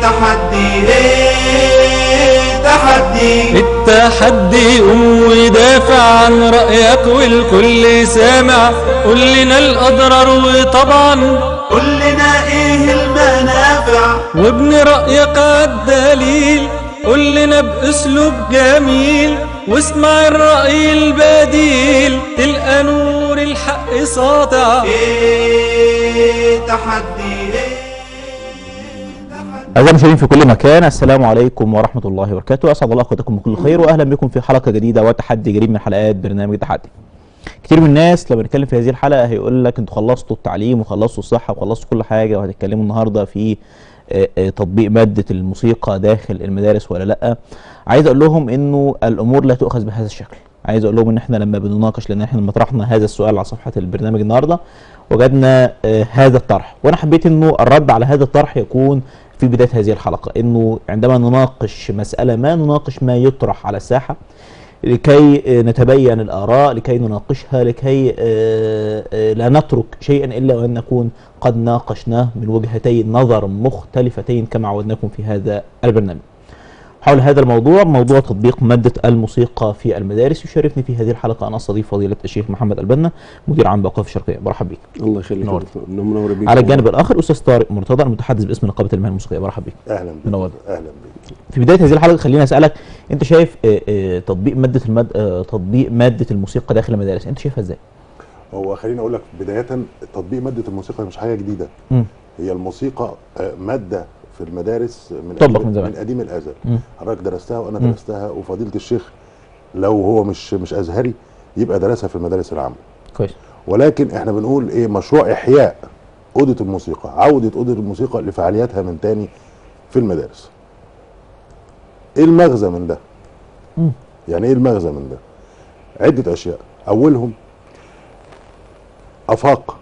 تحدي ايه تحدي التحدي قوم ودافع عن رأيك والكل سامع قول لنا الأضرار وطبعا قول لنا ايه المنافع وابن رأيك عالدليل قول لنا بأسلوب جميل واسمع الرأي البديل تلقى نور الحق ساطع ايه تحدي ايه أعزائي المشاهدين في كل مكان السلام عليكم ورحمة الله وبركاته أسعد الله أوقاتكم بكل خير وأهلا بكم في حلقة جديدة وتحدي جديد من حلقات برنامج تحدي كتير من الناس لما نتكلم في هذه الحلقة هيقول لك انتوا خلصتوا التعليم وخلصتوا الصحة وخلصتوا كل حاجة وهتتكلموا النهاردة في آه، آه، تطبيق مادة الموسيقى داخل المدارس ولا لأ عايز أقول لهم إنه الأمور لا تؤخذ بهذا الشكل عايز أقول لهم إن إحنا لما بنناقش لأن إحنا لما طرحنا هذا السؤال على صفحة البرنامج النهاردة وجدنا آه، هذا الطرح وأنا حبيت إنه الرد على هذا الطرح يكون في بداية هذه الحلقة إنه عندما نناقش مسألة ما نناقش ما يطرح على الساحة لكي آه، نتبين الآراء لكي نناقشها لكي آه، آه، لا نترك شيئا إلا وأن نكون قد ناقشناه من وجهتي نظر مختلفتين كما عودناكم في هذا البرنامج حول هذا الموضوع موضوع تطبيق مادة الموسيقى في المدارس يشرفني في هذه الحلقة أن أستضيف فضيلة الشيخ محمد البنا مدير عام بأوقاف الشرقية برحب بك الله يخليك نور. منور بيك على الجانب الآخر أستاذ طارق مرتضى المتحدث باسم نقابة المهن الموسيقية برحب بك اهلا بك منور. اهلا بك في بدايه هذه الحلقه خليني اسالك انت شايف آه، آه، تطبيق ماده المد... آه، تطبيق ماده الموسيقى داخل المدارس انت شايفها ازاي؟ هو خليني اقول لك بدايه تطبيق ماده الموسيقى مش حاجه جديده مم. هي الموسيقى آه، ماده في المدارس من طبق قديم- من زمان. من قديم الازل مم. حضرتك درستها وانا مم. درستها وفضيله الشيخ لو هو مش مش ازهري يبقى درسها في المدارس العامه كويس ولكن احنا بنقول ايه مشروع احياء اوضه الموسيقى عوده اوضه الموسيقى لفعالياتها من تاني في المدارس ايه المغزى من ده مم. يعني ايه المغزى من ده عده اشياء اولهم افاق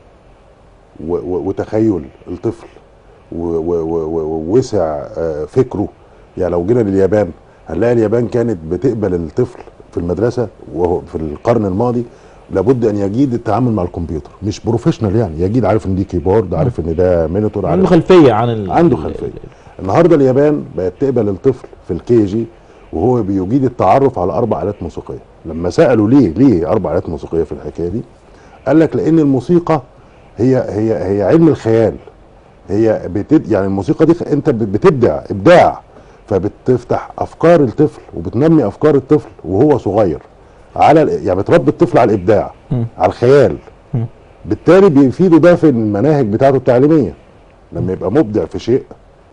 و- و- وتخيل الطفل و- و- و- و- ووسع آه، فكره يعني لو جينا لليابان هنلاقي اليابان كانت بتقبل الطفل في المدرسه وهو في القرن الماضي لابد ان يجيد التعامل مع الكمبيوتر مش بروفيشنال يعني يجيد عارف ان دي كيبورد عارف ان ده مينيتور عنده عارف خلفيه عن ال... عنده ال- خلفيه ال- النهارده اليابان بقت تقبل الطفل في الكي جي وهو بيجيد التعرف على اربع الات موسيقيه لما سالوا ليه ليه اربع الات موسيقيه في الحكايه دي قال لك لان الموسيقى هي هي هي علم الخيال هي بتد يعني الموسيقى دي انت بتبدع ابداع فبتفتح افكار الطفل وبتنمي افكار الطفل وهو صغير على ال- يعني بتربي الطفل على الابداع مم. على الخيال مم. بالتالي بيفيده ده في المناهج بتاعته التعليميه لما يبقى مبدع في شيء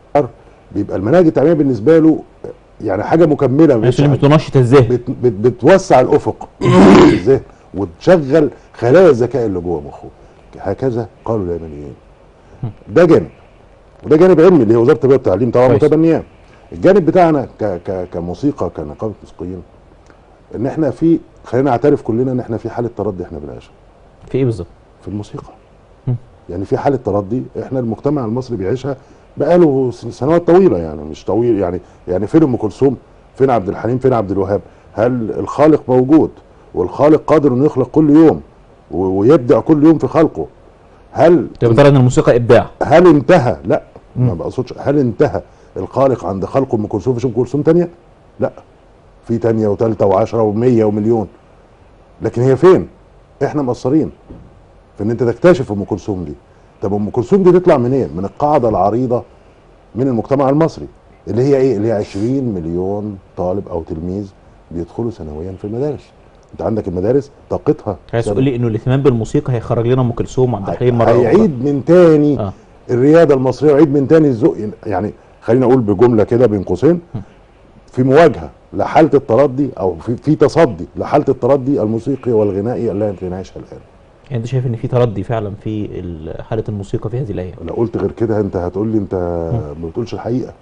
بيبقى المناهج التعليميه بالنسبه له يعني حاجه مكمله مش عشان حاجة- بتنشط الذهن بت بت بتوسع الافق في الذهن وتشغل خلايا الذكاء اللي جوه مخه هكذا قالوا اليابانيين ده جانب وده جانب علمي اللي هي وزاره التربيه والتعليم طبعا كويس. متبنياه الجانب بتاعنا ك ك كموسيقى كنقابه موسيقيين ان احنا في خلينا نعترف كلنا ان احنا في حاله تردي احنا بنعيشها في ايه بالظبط؟ في الموسيقى مم. يعني في حاله تردي احنا المجتمع المصري بيعيشها بقاله س- سنوات طويله يعني مش طويل يعني يعني فين ام كلثوم فين عبد الحليم فين عبد الوهاب هل الخالق موجود والخالق قادر انه يخلق كل يوم و- ويبدع كل يوم في خلقه هل طب ترى ان الموسيقى ابداع هل انتهى لا ما مم. بقصدش هل انتهى الخالق عند خلق ام كلثوم في ام كلثوم تانية لا في تانية وتالتة وعشرة ومية ومليون لكن هي فين احنا مقصرين في ان انت تكتشف ام كلثوم دي طب ام كلثوم دي تطلع منين من القاعدة العريضة من المجتمع المصري اللي هي ايه اللي هي 20 مليون طالب او تلميذ بيدخلوا سنويا في المدارس انت عندك المدارس طاقتها عايز تقول لي انه الاهتمام بالموسيقى هيخرج لنا ام كلثوم وعبد الحليم مره أخرى. هيعيد من تاني اه الرياده المصريه وعيد من تاني الذوق يعني خلينا اقول بجمله كده بين قوسين في مواجهه لحاله التردي او في, في تصدي لحاله التردي الموسيقي والغنائي التي نعيشها الان يعني انت شايف ان في تردي فعلا في ال- حاله الموسيقى في هذه الايام لو قلت غير كده انت هتقول لي انت ما بتقولش الحقيقه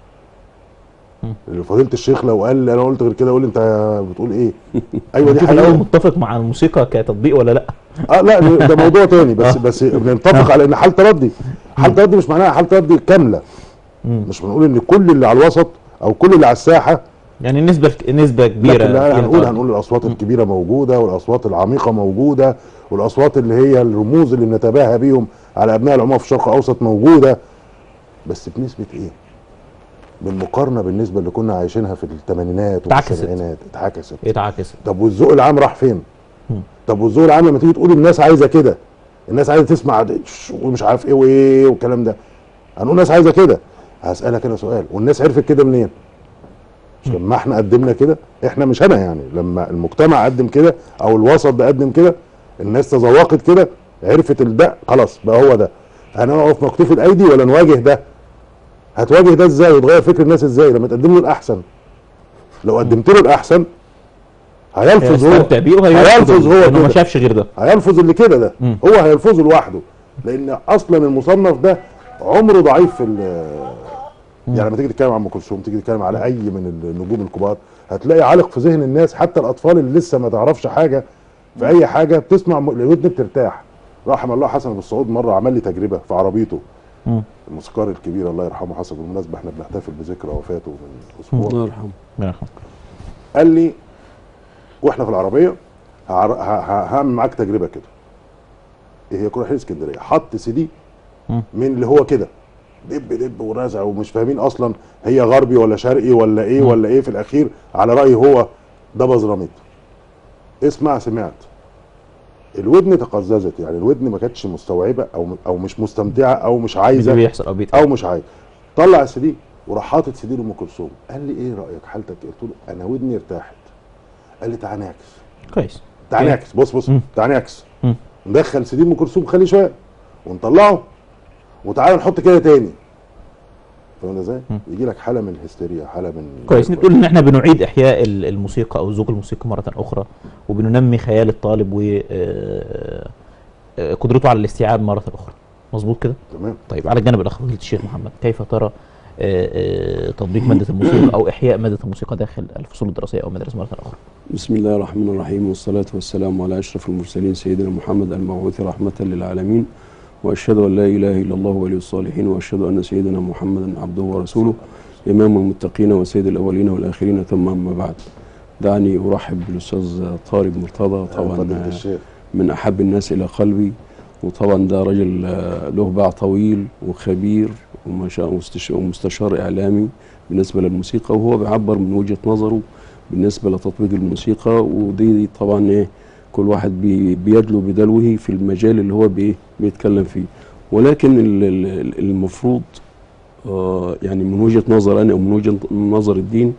مم. فضيله الشيخ لو قال انا قلت غير كده قول لي انت بتقول ايه ايوه دي شوف الاول حقيقه متفق مع الموسيقى كتطبيق ولا لا اه لا ده موضوع تاني بس آه. بس بنتفق على ان حاله تردي حاله تردي مش معناها حاله تردي كامله مم. مش بنقول ان كل اللي على الوسط او كل اللي على الساحه يعني نسبه نسبه كبيره لكن لا فيها هنقول تردي. هنقول الاصوات الكبيره موجوده والاصوات العميقه موجوده والاصوات اللي هي الرموز اللي بنتباهى بيهم على ابناء العموم في الشرق الاوسط موجوده بس بنسبه ايه؟ بالمقارنه بالنسبه اللي كنا عايشينها في الثمانينات اتعكست. والسبعينات اتعكست اتعكست طب والذوق العام راح فين؟ مم. طب والذوق العام لما تيجي تقول الناس عايزه كده الناس عايزه تسمع د- ش- ومش عارف ايه وايه والكلام ده هنقول الناس عايزه كده هسالك انا سؤال والناس عرفت كده منين؟ مش لما احنا قدمنا كده احنا مش انا يعني لما المجتمع قدم كده او الوسط ده قدم كده الناس تذوقت كده عرفت الده خلاص بقى هو ده هنقف مكتوف الايدي ولا نواجه ده؟ هتواجه ده ازاي وتغير فكر الناس ازاي لما تقدم له الاحسن لو قدمت له الاحسن هيلفظ هو هيستمتع بيه هيلفظ هو لانه ما كده. شافش غير ده هيلفظ اللي كده ده مم. هو هيلفظه لوحده لان اصلا المصنف ده عمره ضعيف في ال- يعني لما تيجي تتكلم عن ام كلثوم تيجي تتكلم على اي من النجوم الكبار هتلاقي عالق في ذهن الناس حتى الاطفال اللي لسه ما تعرفش حاجه في اي حاجه بتسمع م- الودن بترتاح رحم الله حسن ابو السعود مره عمل لي تجربه في عربيته مم. الموسيقار الكبير الله يرحمه حسن بالمناسبه احنا بنحتفل بذكرى وفاته من اسبوع الله يرحمه الله يرحمه. قال لي واحنا في العربيه هعر- ه- ه- هعمل معاك تجربه كده ايه هي كنا رايحين اسكندريه حط سي دي مم. من اللي هو كده دب دب ورازع ومش فاهمين اصلا هي غربي ولا شرقي ولا ايه ولا ايه في الاخير على رايي هو ده بزراميط اسمع سمعت الودن تقززت يعني الودن ما كانتش مستوعبه او او مش مستمتعه او مش اللي عايزه بيحصل او بيتقال او مش عايز طلع السي دي وراح حاطط سي دي لام كلثوم قال لي ايه رايك حالتك إيه؟ قلت له انا ودني ارتاحت قال لي تعالى نعكس كويس تعالى إيه؟ نعكس بص بص مم. تعالى نعكس مم. ندخل سي دي ام كلثوم خلي شويه ونطلعه وتعالى نحط كده تاني فاهم ازاي؟ مم. يجي لك حاله من الهستيريا حاله من كويس نقول ان احنا بنعيد احياء ال- الموسيقى او ذوق الموسيقى مره اخرى وبننمي خيال الطالب و آه، آه، قدرته على الاستيعاب مره اخرى مظبوط كده تمام طيب على الجانب الاخر فضيله الشيخ محمد كيف ترى آه، آه، تطبيق ماده الموسيقى او احياء ماده الموسيقى داخل الفصول الدراسيه او المدارس مره اخرى بسم الله الرحمن الرحيم والصلاة والسلام على أشرف المرسلين سيدنا محمد المبعوث رحمة للعالمين وأشهد أن لا إله إلا الله ولي الصالحين وأشهد أن سيدنا محمدا عبده ورسوله إمام المتقين وسيد الأولين والآخرين ثم أما بعد دعني أرحب بالأستاذ طارق مرتضى فضيله طبعا الشيخ من أحب الناس إلى قلبي وطبعا ده راجل آه، له باع طويل وخبير وما شاء ومستش- ومستشار إعلامي بالنسبة للموسيقى وهو بيعبر من وجهة نظره بالنسبة لتطبيق الموسيقى ودي طبعا إيه كل واحد بي بيدلو بدلوه في المجال اللي هو بي بيتكلم فيه ولكن ال- ال- المفروض آه يعني من وجهة نظر أنا ومن وجهة نظر الدين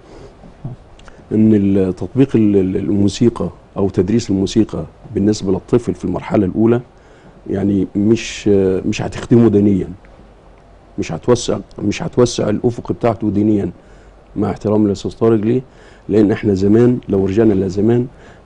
ان ال- تطبيق ال- ال- الموسيقى او تدريس الموسيقى بالنسبه للطفل في المرحله الاولى يعني مش مش هتخدمه دينيا مش هتوسع مش هتوسع الافق بتاعته دينيا مع احترام الاستاذ طارق ليه؟ لان احنا زمان لو رجعنا لزمان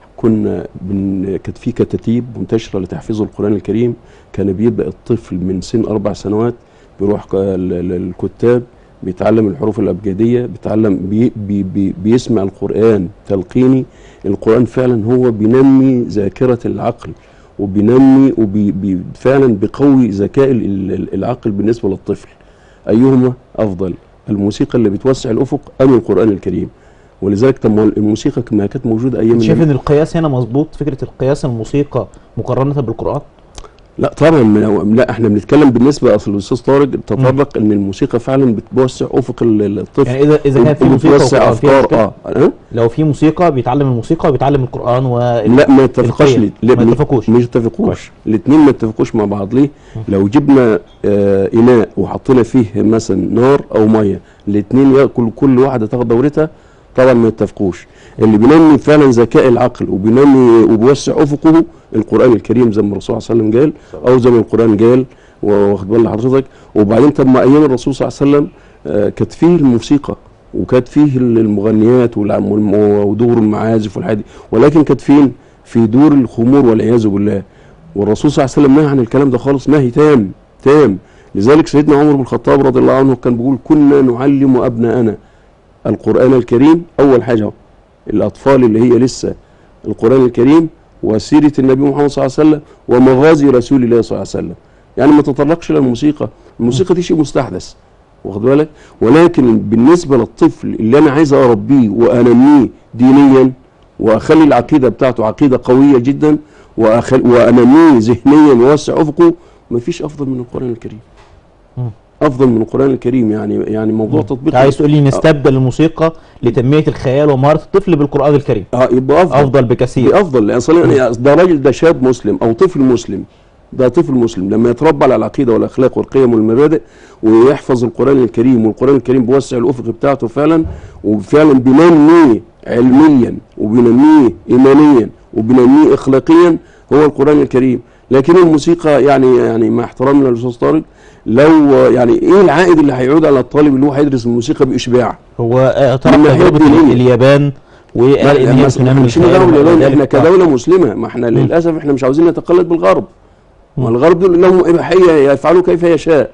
كنا بن كانت في كتاتيب منتشره لتحفيظ القران الكريم كان بيبدا الطفل من سن اربع سنوات بيروح ك- ال- ال- الكتاب بيتعلم الحروف الابجديه بيتعلم بي بي بي بيسمع القران تلقيني القران فعلا هو بينمي ذاكره العقل وبينمي وبي بي فعلا بيقوي ذكاء ال- ال- العقل بالنسبه للطفل ايهما افضل الموسيقى اللي بتوسع الافق ام القران الكريم ولذلك طب ما الموسيقى كما كانت موجوده ايام انت شايف النبي- ان القياس هنا مظبوط فكره القياس الموسيقى مقارنه بالقران لا طبعا من- لا احنا بنتكلم بالنسبه اصل الاستاذ طارق تطرق ان الموسيقى فعلا بتوسع افق ال- ال- الطفل يعني اذا اذا كانت في موسيقى وبتوسع وقرآن فيها افكار مشكلة؟ اه أه؟ لو في موسيقى بيتعلم الموسيقى وبيتعلم القران و لا ما يتفقوش القيم. ليه؟ لا ما مش- يتفقوش. مش يتفقوش الاثنين ما يتفقوش مع بعض ليه لو جبنا آه اناء وحطينا فيه مثلا نار او ميه الاثنين ياكل كل واحده تاخد دورتها طبعا ما يتفقوش اللي بينمي فعلا ذكاء العقل وبينمي وبيوسع افقه القران الكريم زي ما الرسول صلى الله عليه وسلم قال او زي ما القران قال واخد بال حضرتك وبعدين طب ما ايام الرسول صلى الله عليه وسلم آه كانت فيه الموسيقى وكانت فيه المغنيات والعم- والم- ودور المعازف والحاجات دي ولكن كانت فين؟ في دور الخمور والعياذ بالله والرسول صلى الله عليه وسلم نهى عن الكلام ده خالص نهي تام تام لذلك سيدنا عمر بن الخطاب رضي الله عنه كان بيقول كنا نعلم ابناءنا القران الكريم اول حاجه الاطفال اللي هي لسه القران الكريم وسيره النبي محمد صلى الله عليه وسلم ومغازي رسول الله صلى الله عليه وسلم يعني ما تطرقش للموسيقى الموسيقى دي شيء مستحدث واخد بالك ولكن بالنسبه للطفل اللي انا عايز اربيه وانميه دينيا واخلي العقيده بتاعته عقيده قويه جدا وأخل وانميه ذهنيا واوسع افقه مفيش افضل من القران الكريم مم. افضل من القران الكريم يعني يعني موضوع تطبيق انت عايز تقول لي نستبدل الموسيقى لتنميه الخيال ومهاره الطفل بالقران الكريم اه يبقى افضل افضل بكثير افضل لان اصلا يعني ده راجل ده شاب مسلم او طفل مسلم ده طفل مسلم لما يتربى على العقيده والاخلاق والقيم والمبادئ ويحفظ القران الكريم والقران الكريم بيوسع الافق بتاعته فعلا وفعلا بينميه علميا وبينميه ايمانيا وبينميه اخلاقيا هو القران الكريم لكن الموسيقى يعني يعني مع احترامنا للاستاذ طارق لو يعني ايه العائد اللي هيعود على الطالب اللي هو هيدرس الموسيقى باشباع هو آه، طرح من ناحية تجربه دينية. اليابان وقال ان هي مش بتنمي مش الخيال دولة وما اليابان إلى احنا ذلك. آه. كدولة مسلمة ما احنا للأسف احنا مش عاوزين نتقلد بالغرب والغرب دول لهم إباحية يفعلوا كيف يشاء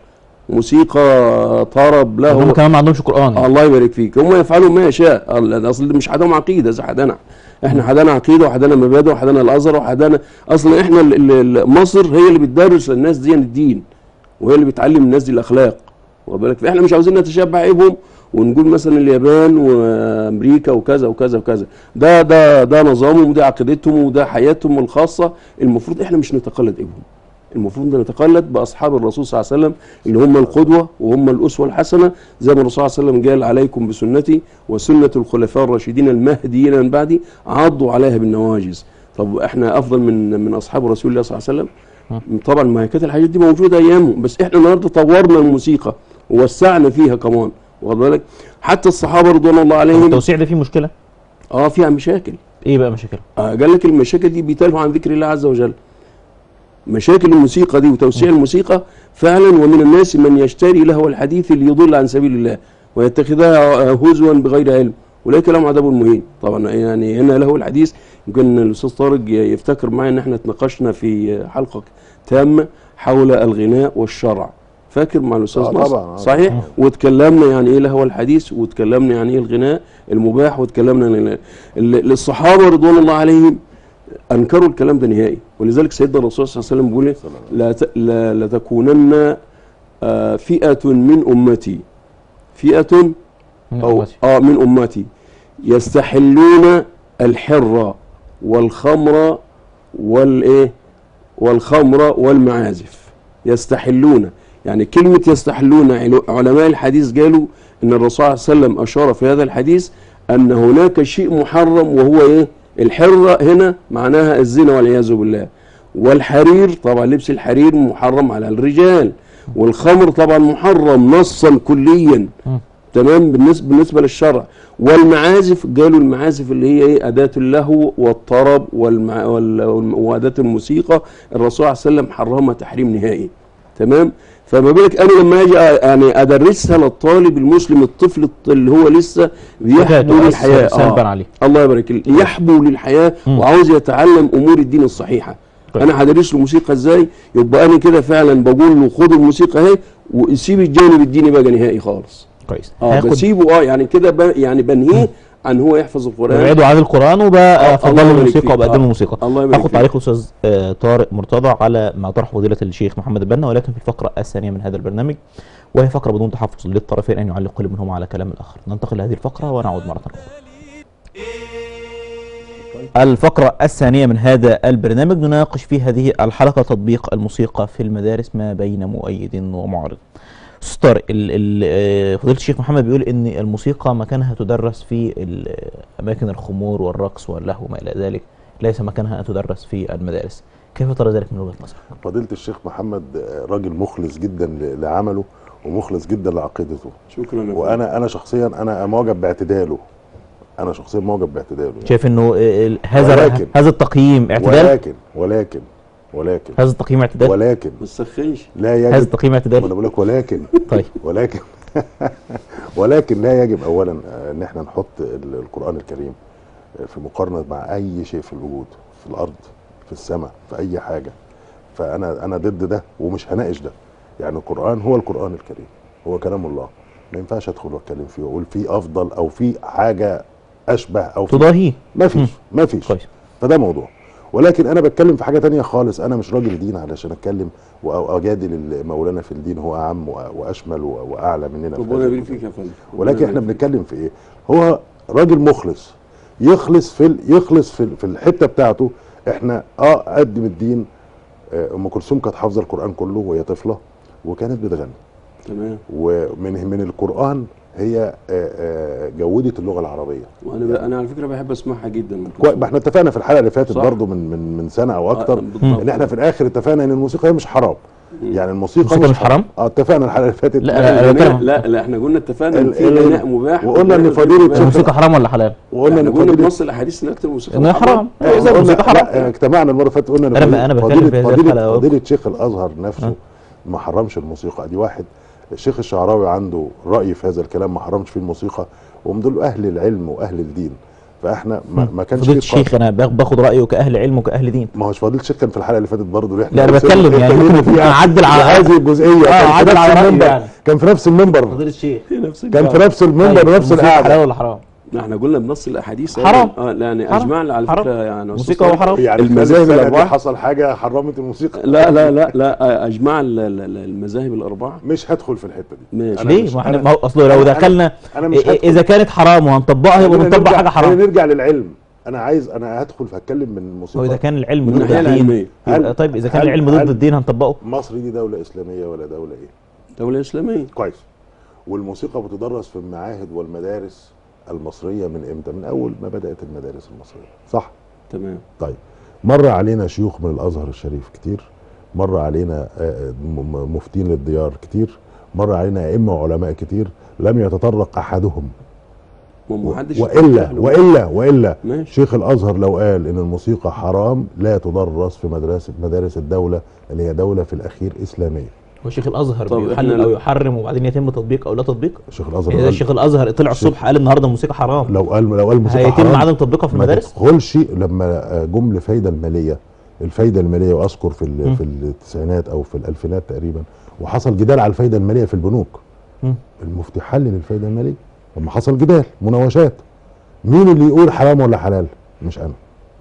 موسيقى طرب له هم كمان ما عندهمش قران يعني. الله يبارك فيك هم يفعلوا ما يشاء ال- اصل مش حداهم عقيده زي حدانا احنا حدانا عقيده وحدانا مبادئ وحدانا الازهر وحدانا اصلا احنا ال- ال- ال- مصر هي اللي بتدرس للناس دي الدين وهي اللي بتعلم الناس دي الاخلاق واخد بالك فاحنا مش عاوزين نتشبع بهم ونقول مثلا اليابان وامريكا وكذا وكذا وكذا ده ده ده نظامهم وده عقيدتهم وده حياتهم الخاصه المفروض احنا مش نتقلد ابهم المفروض نتقلد باصحاب الرسول صلى الله عليه وسلم اللي هم القدوه وهم الاسوه الحسنه زي ما الرسول صلى الله عليه وسلم قال عليكم بسنتي وسنه الخلفاء الراشدين المهديين من بعدي عضوا عليها بالنواجز طب احنا افضل من من اصحاب رسول الله صلى الله عليه وسلم طبعا ما هي كانت الحاجات دي موجوده ايامهم بس احنا النهارده طورنا الموسيقى ووسعنا فيها كمان واخد بالك حتى الصحابه رضوان الله عليهم التوسيع ده فيه مشكله اه فيها مشاكل ايه بقى مشاكلها آه قال لك المشاكل دي بيتلهوا عن ذكر الله عز وجل مشاكل الموسيقى دي وتوسيع الموسيقى فعلا ومن الناس من يشتري لهو الحديث ليضل عن سبيل الله ويتخذها هزوا بغير علم اولئك لهم عذاب مهين طبعا يعني هنا له الحديث يمكن الاستاذ طارق يفتكر معي ان احنا اتناقشنا في حلقه تامه حول الغناء والشرع فاكر مع الاستاذ آه نصر طبعاً، آه صحيح واتكلمنا يعني ايه لهو الحديث واتكلمنا يعني ايه الغناء المباح واتكلمنا عن ال- ال- الصحابه رضوان الله عليهم انكروا الكلام ده نهائي ولذلك سيدنا الرسول صلى الله عليه وسلم بيقول إيه؟ لا ت- لا لتكونن آه، فئه من امتي فئه من او أمتي. اه من امتي يستحلون الحر والخمر والايه والخمر والمعازف يستحلون يعني كلمة يستحلون عل- علماء الحديث قالوا ان الرسول صلى الله عليه وسلم اشار في هذا الحديث ان هناك شيء محرم وهو ايه الحرة هنا معناها الزنا والعياذ بالله والحرير طبعا لبس الحرير محرم على الرجال والخمر طبعا محرم نصا كليا تمام بالنسبه بالنسبه للشرع والمعازف قالوا المعازف اللي هي ايه اداه اللهو والطرب والمع... وال... والم- واداه الموسيقى الرسول عليه وسلم حرمها تحريم نهائي تمام فما بالك انا لما اجي أ- يعني ادرسها للطالب المسلم الطفل الط- اللي هو لسه بيحبو تؤثر للحياه سلبا عليه. الله يبارك لك يحبو للحياه مم. وعاوز يتعلم امور الدين الصحيحه طيب. انا هدرس له موسيقى ازاي يبقى انا كده فعلا بقول له خد الموسيقى اهي وسيب الجانب الديني بقى نهائي خالص كويس اه هاخد بسيبه اه يعني كده ب... يعني بنهيه عن هو يحفظ القران ابعدوا عن القران وبقى آه، افضلوا الله يبارك الموسيقى فيك. وبقدموا آه. الموسيقى الله يبارك هاخد فيك. تعليق الاستاذ آه، طارق مرتضى على ما طرح فضيله الشيخ محمد البنا ولكن في الفقره الثانيه من هذا البرنامج وهي فقره بدون تحفظ للطرفين ان يعلق كل منهما على كلام الاخر ننتقل لهذه الفقره ونعود مره اخرى الفقرة الثانية من هذا البرنامج نناقش في هذه الحلقة تطبيق الموسيقى في المدارس ما بين مؤيد ومعارض. أستاذ طارق ال- ال- آه، فضيلة الشيخ محمد بيقول إن الموسيقى مكانها تدرس في ال- أماكن الخمور والرقص واللهو وما إلى ذلك ليس مكانها أن تدرس في المدارس. كيف ترى ذلك من وجهة نظرك؟ فضيله الشيخ محمد آه، راجل مخلص جدا ل- لعمله ومخلص جدا لعقيدته شكرا لك وانا انا شخصيا انا معجب باعتداله انا شخصيا معجب باعتداله يعني. شايف إنه آه، ال- هذا ولكن- هذا التقييم اعتدال؟ ولكن ولكن ولكن هذا التقييم اعتدال؟ ولكن ما تسخنش لا هذا يجب التقييم ما انا اعتدال؟ بقول لك ولكن طيب ولكن ولكن لا يجب اولا آه، ان احنا نحط ال- القران الكريم آه، في مقارنه مع اي شيء في الوجود في الارض في السماء في اي حاجه فانا انا ضد ده ومش هناقش ده يعني القران هو القران الكريم هو كلام الله ما ينفعش ادخل واتكلم فيه واقول فيه افضل او فيه حاجه اشبه او فيه تضاهيه ما فيش ما فيش كويس فده موضوع ولكن انا بتكلم في حاجه تانية خالص انا مش راجل دين علشان اتكلم وأ- واجادل مولانا في الدين هو اعم وأ- واشمل وأ- واعلى مننا في ربنا هذه يبارك الكتب. فيك يا فندم ولكن احنا بنتكلم في ايه هو راجل مخلص يخلص في ال- يخلص في ال- في الحته بتاعته احنا اه قدم الدين آه، ام كلثوم كانت حافظه القران كله وهي طفله وكانت بتغني تمام ومن من القران هي آه، آه، جوده اللغه العربيه وانا ب... انا على فكره بحب اسمعها جدا من كوي- ما احنا اتفقنا في الحلقه اللي فاتت صح. برضو من من من سنه او اكتر آه، بالضبط. ان احنا في الاخر اتفقنا ان الموسيقى هي مش حرام يعني الموسيقى الموسيقى مش حرام؟ اه اتفقنا الحلقه اللي فاتت لا، لا, أنا لا, بتكلم- لا, لا احنا قلنا اتفقنا ان ال- في ال- غناء مباح وقلنا إن وغناء فضيلة غير شيخ- مباح. الموسيقى حرام ولا حلال؟ وقلنا يعني ان قلنا فضيله بنص الاحاديث ان اكتر الموسيقى انها حرام آه، اذا قلنا- الموسيقى حرام لا، اجتمعنا المره اللي فاتت قلنا إن أنا- فضيلة- أنا بتكلم فضيلة في هذه فضيلة, الحلقة. فضيلة شيخ الازهر نفسه أه. ما حرمش الموسيقى دي واحد الشيخ الشعراوي عنده راي في هذا الكلام ما حرمش فيه الموسيقى وهم دول اهل العلم واهل الدين فاحنا ما, ما كانش فضيلة فيه الشيخ انا باخ- باخد رايه كاهل علم وكاهل دين ما هوش فضيلة الشيخ كان في الحلقه اللي فاتت برضه اللي احنا لا، أنا وصلنا- بتكلم يعني اتكلمنا ممكن فيها أعدل على- هذه الجزئيه آه، كان في أعدل نفس على رأيي المنبر يعني. كان في نفس المنبر فضيلة الشيخ نفس كان في الكلام. نفس المنبر أيوة، نفس الموسيقى حلال القعده ولا حرام؟ ما احنا قلنا بنص الاحاديث حرام. اه لا يعني حرام. اجمعنا على حرام. فكره يعني أستاذ موسيقى طارق. وحرام يعني المذاهب المذاهب الاربعه الأربعة. حصل حاجه حرمت الموسيقى لا لا لا لا اجمع ال- ال- ال- المذاهب الاربعه مش هدخل في الحته دي ماشي. أنا ليه؟ مش- ما احنا أنا- ما هو اصله لو أنا- دخلنا أنا مش إيه- هدخل. اذا كانت حرام وهنطبقها يبقى خلينا بنطبق نرجع- حاجه حرام خلينا نرجع للعلم انا عايز انا هدخل فاتكلم من هو الموسيقى اذا كان العلم من ضد الناحية الدين العلمية. يبقى هل- طيب اذا كان هل- العلم ضد هل- الدين هنطبقه مصر دي دوله اسلاميه ولا دوله ايه دوله اسلاميه كويس والموسيقى بتدرس في المعاهد والمدارس المصريه من امتى من اول ما بدات المدارس المصريه صح تمام طيب مر علينا شيوخ من الازهر الشريف كتير مر علينا آه، م- م- مفتين للديار كتير مر علينا ائمه وعلماء كتير لم يتطرق احدهم ما حدش والا والا والا ماشي شيخ الازهر لو قال ان الموسيقى حرام لا تدرس في مدرسه مدارس الدوله لان هي دوله في الاخير اسلاميه هو شيخ الازهر طب بيحلل إحنا او لو- يحرم وبعدين يتم تطبيق او لا تطبيق شيخ الازهر اذا قال الشيخ الازهر طلع الصبح قال النهارده الموسيقى حرام لو قال لو قال الموسيقى هيتم حرام عدم تطبيقها في ما المدارس تدخلش لما آه، جم لفايده الماليه الفايده الماليه واذكر في مم. ال- في التسعينات او في الالفينات تقريبا وحصل جدال على الفايده الماليه في البنوك مم. المفتي حلل الفايده الماليه لما حصل جدال مناوشات مين اللي يقول حرام ولا حلال مش انا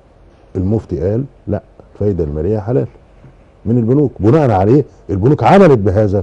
المفتي قال لا الفايده الماليه حلال من البنوك بناء عليه البنوك عملت بهذا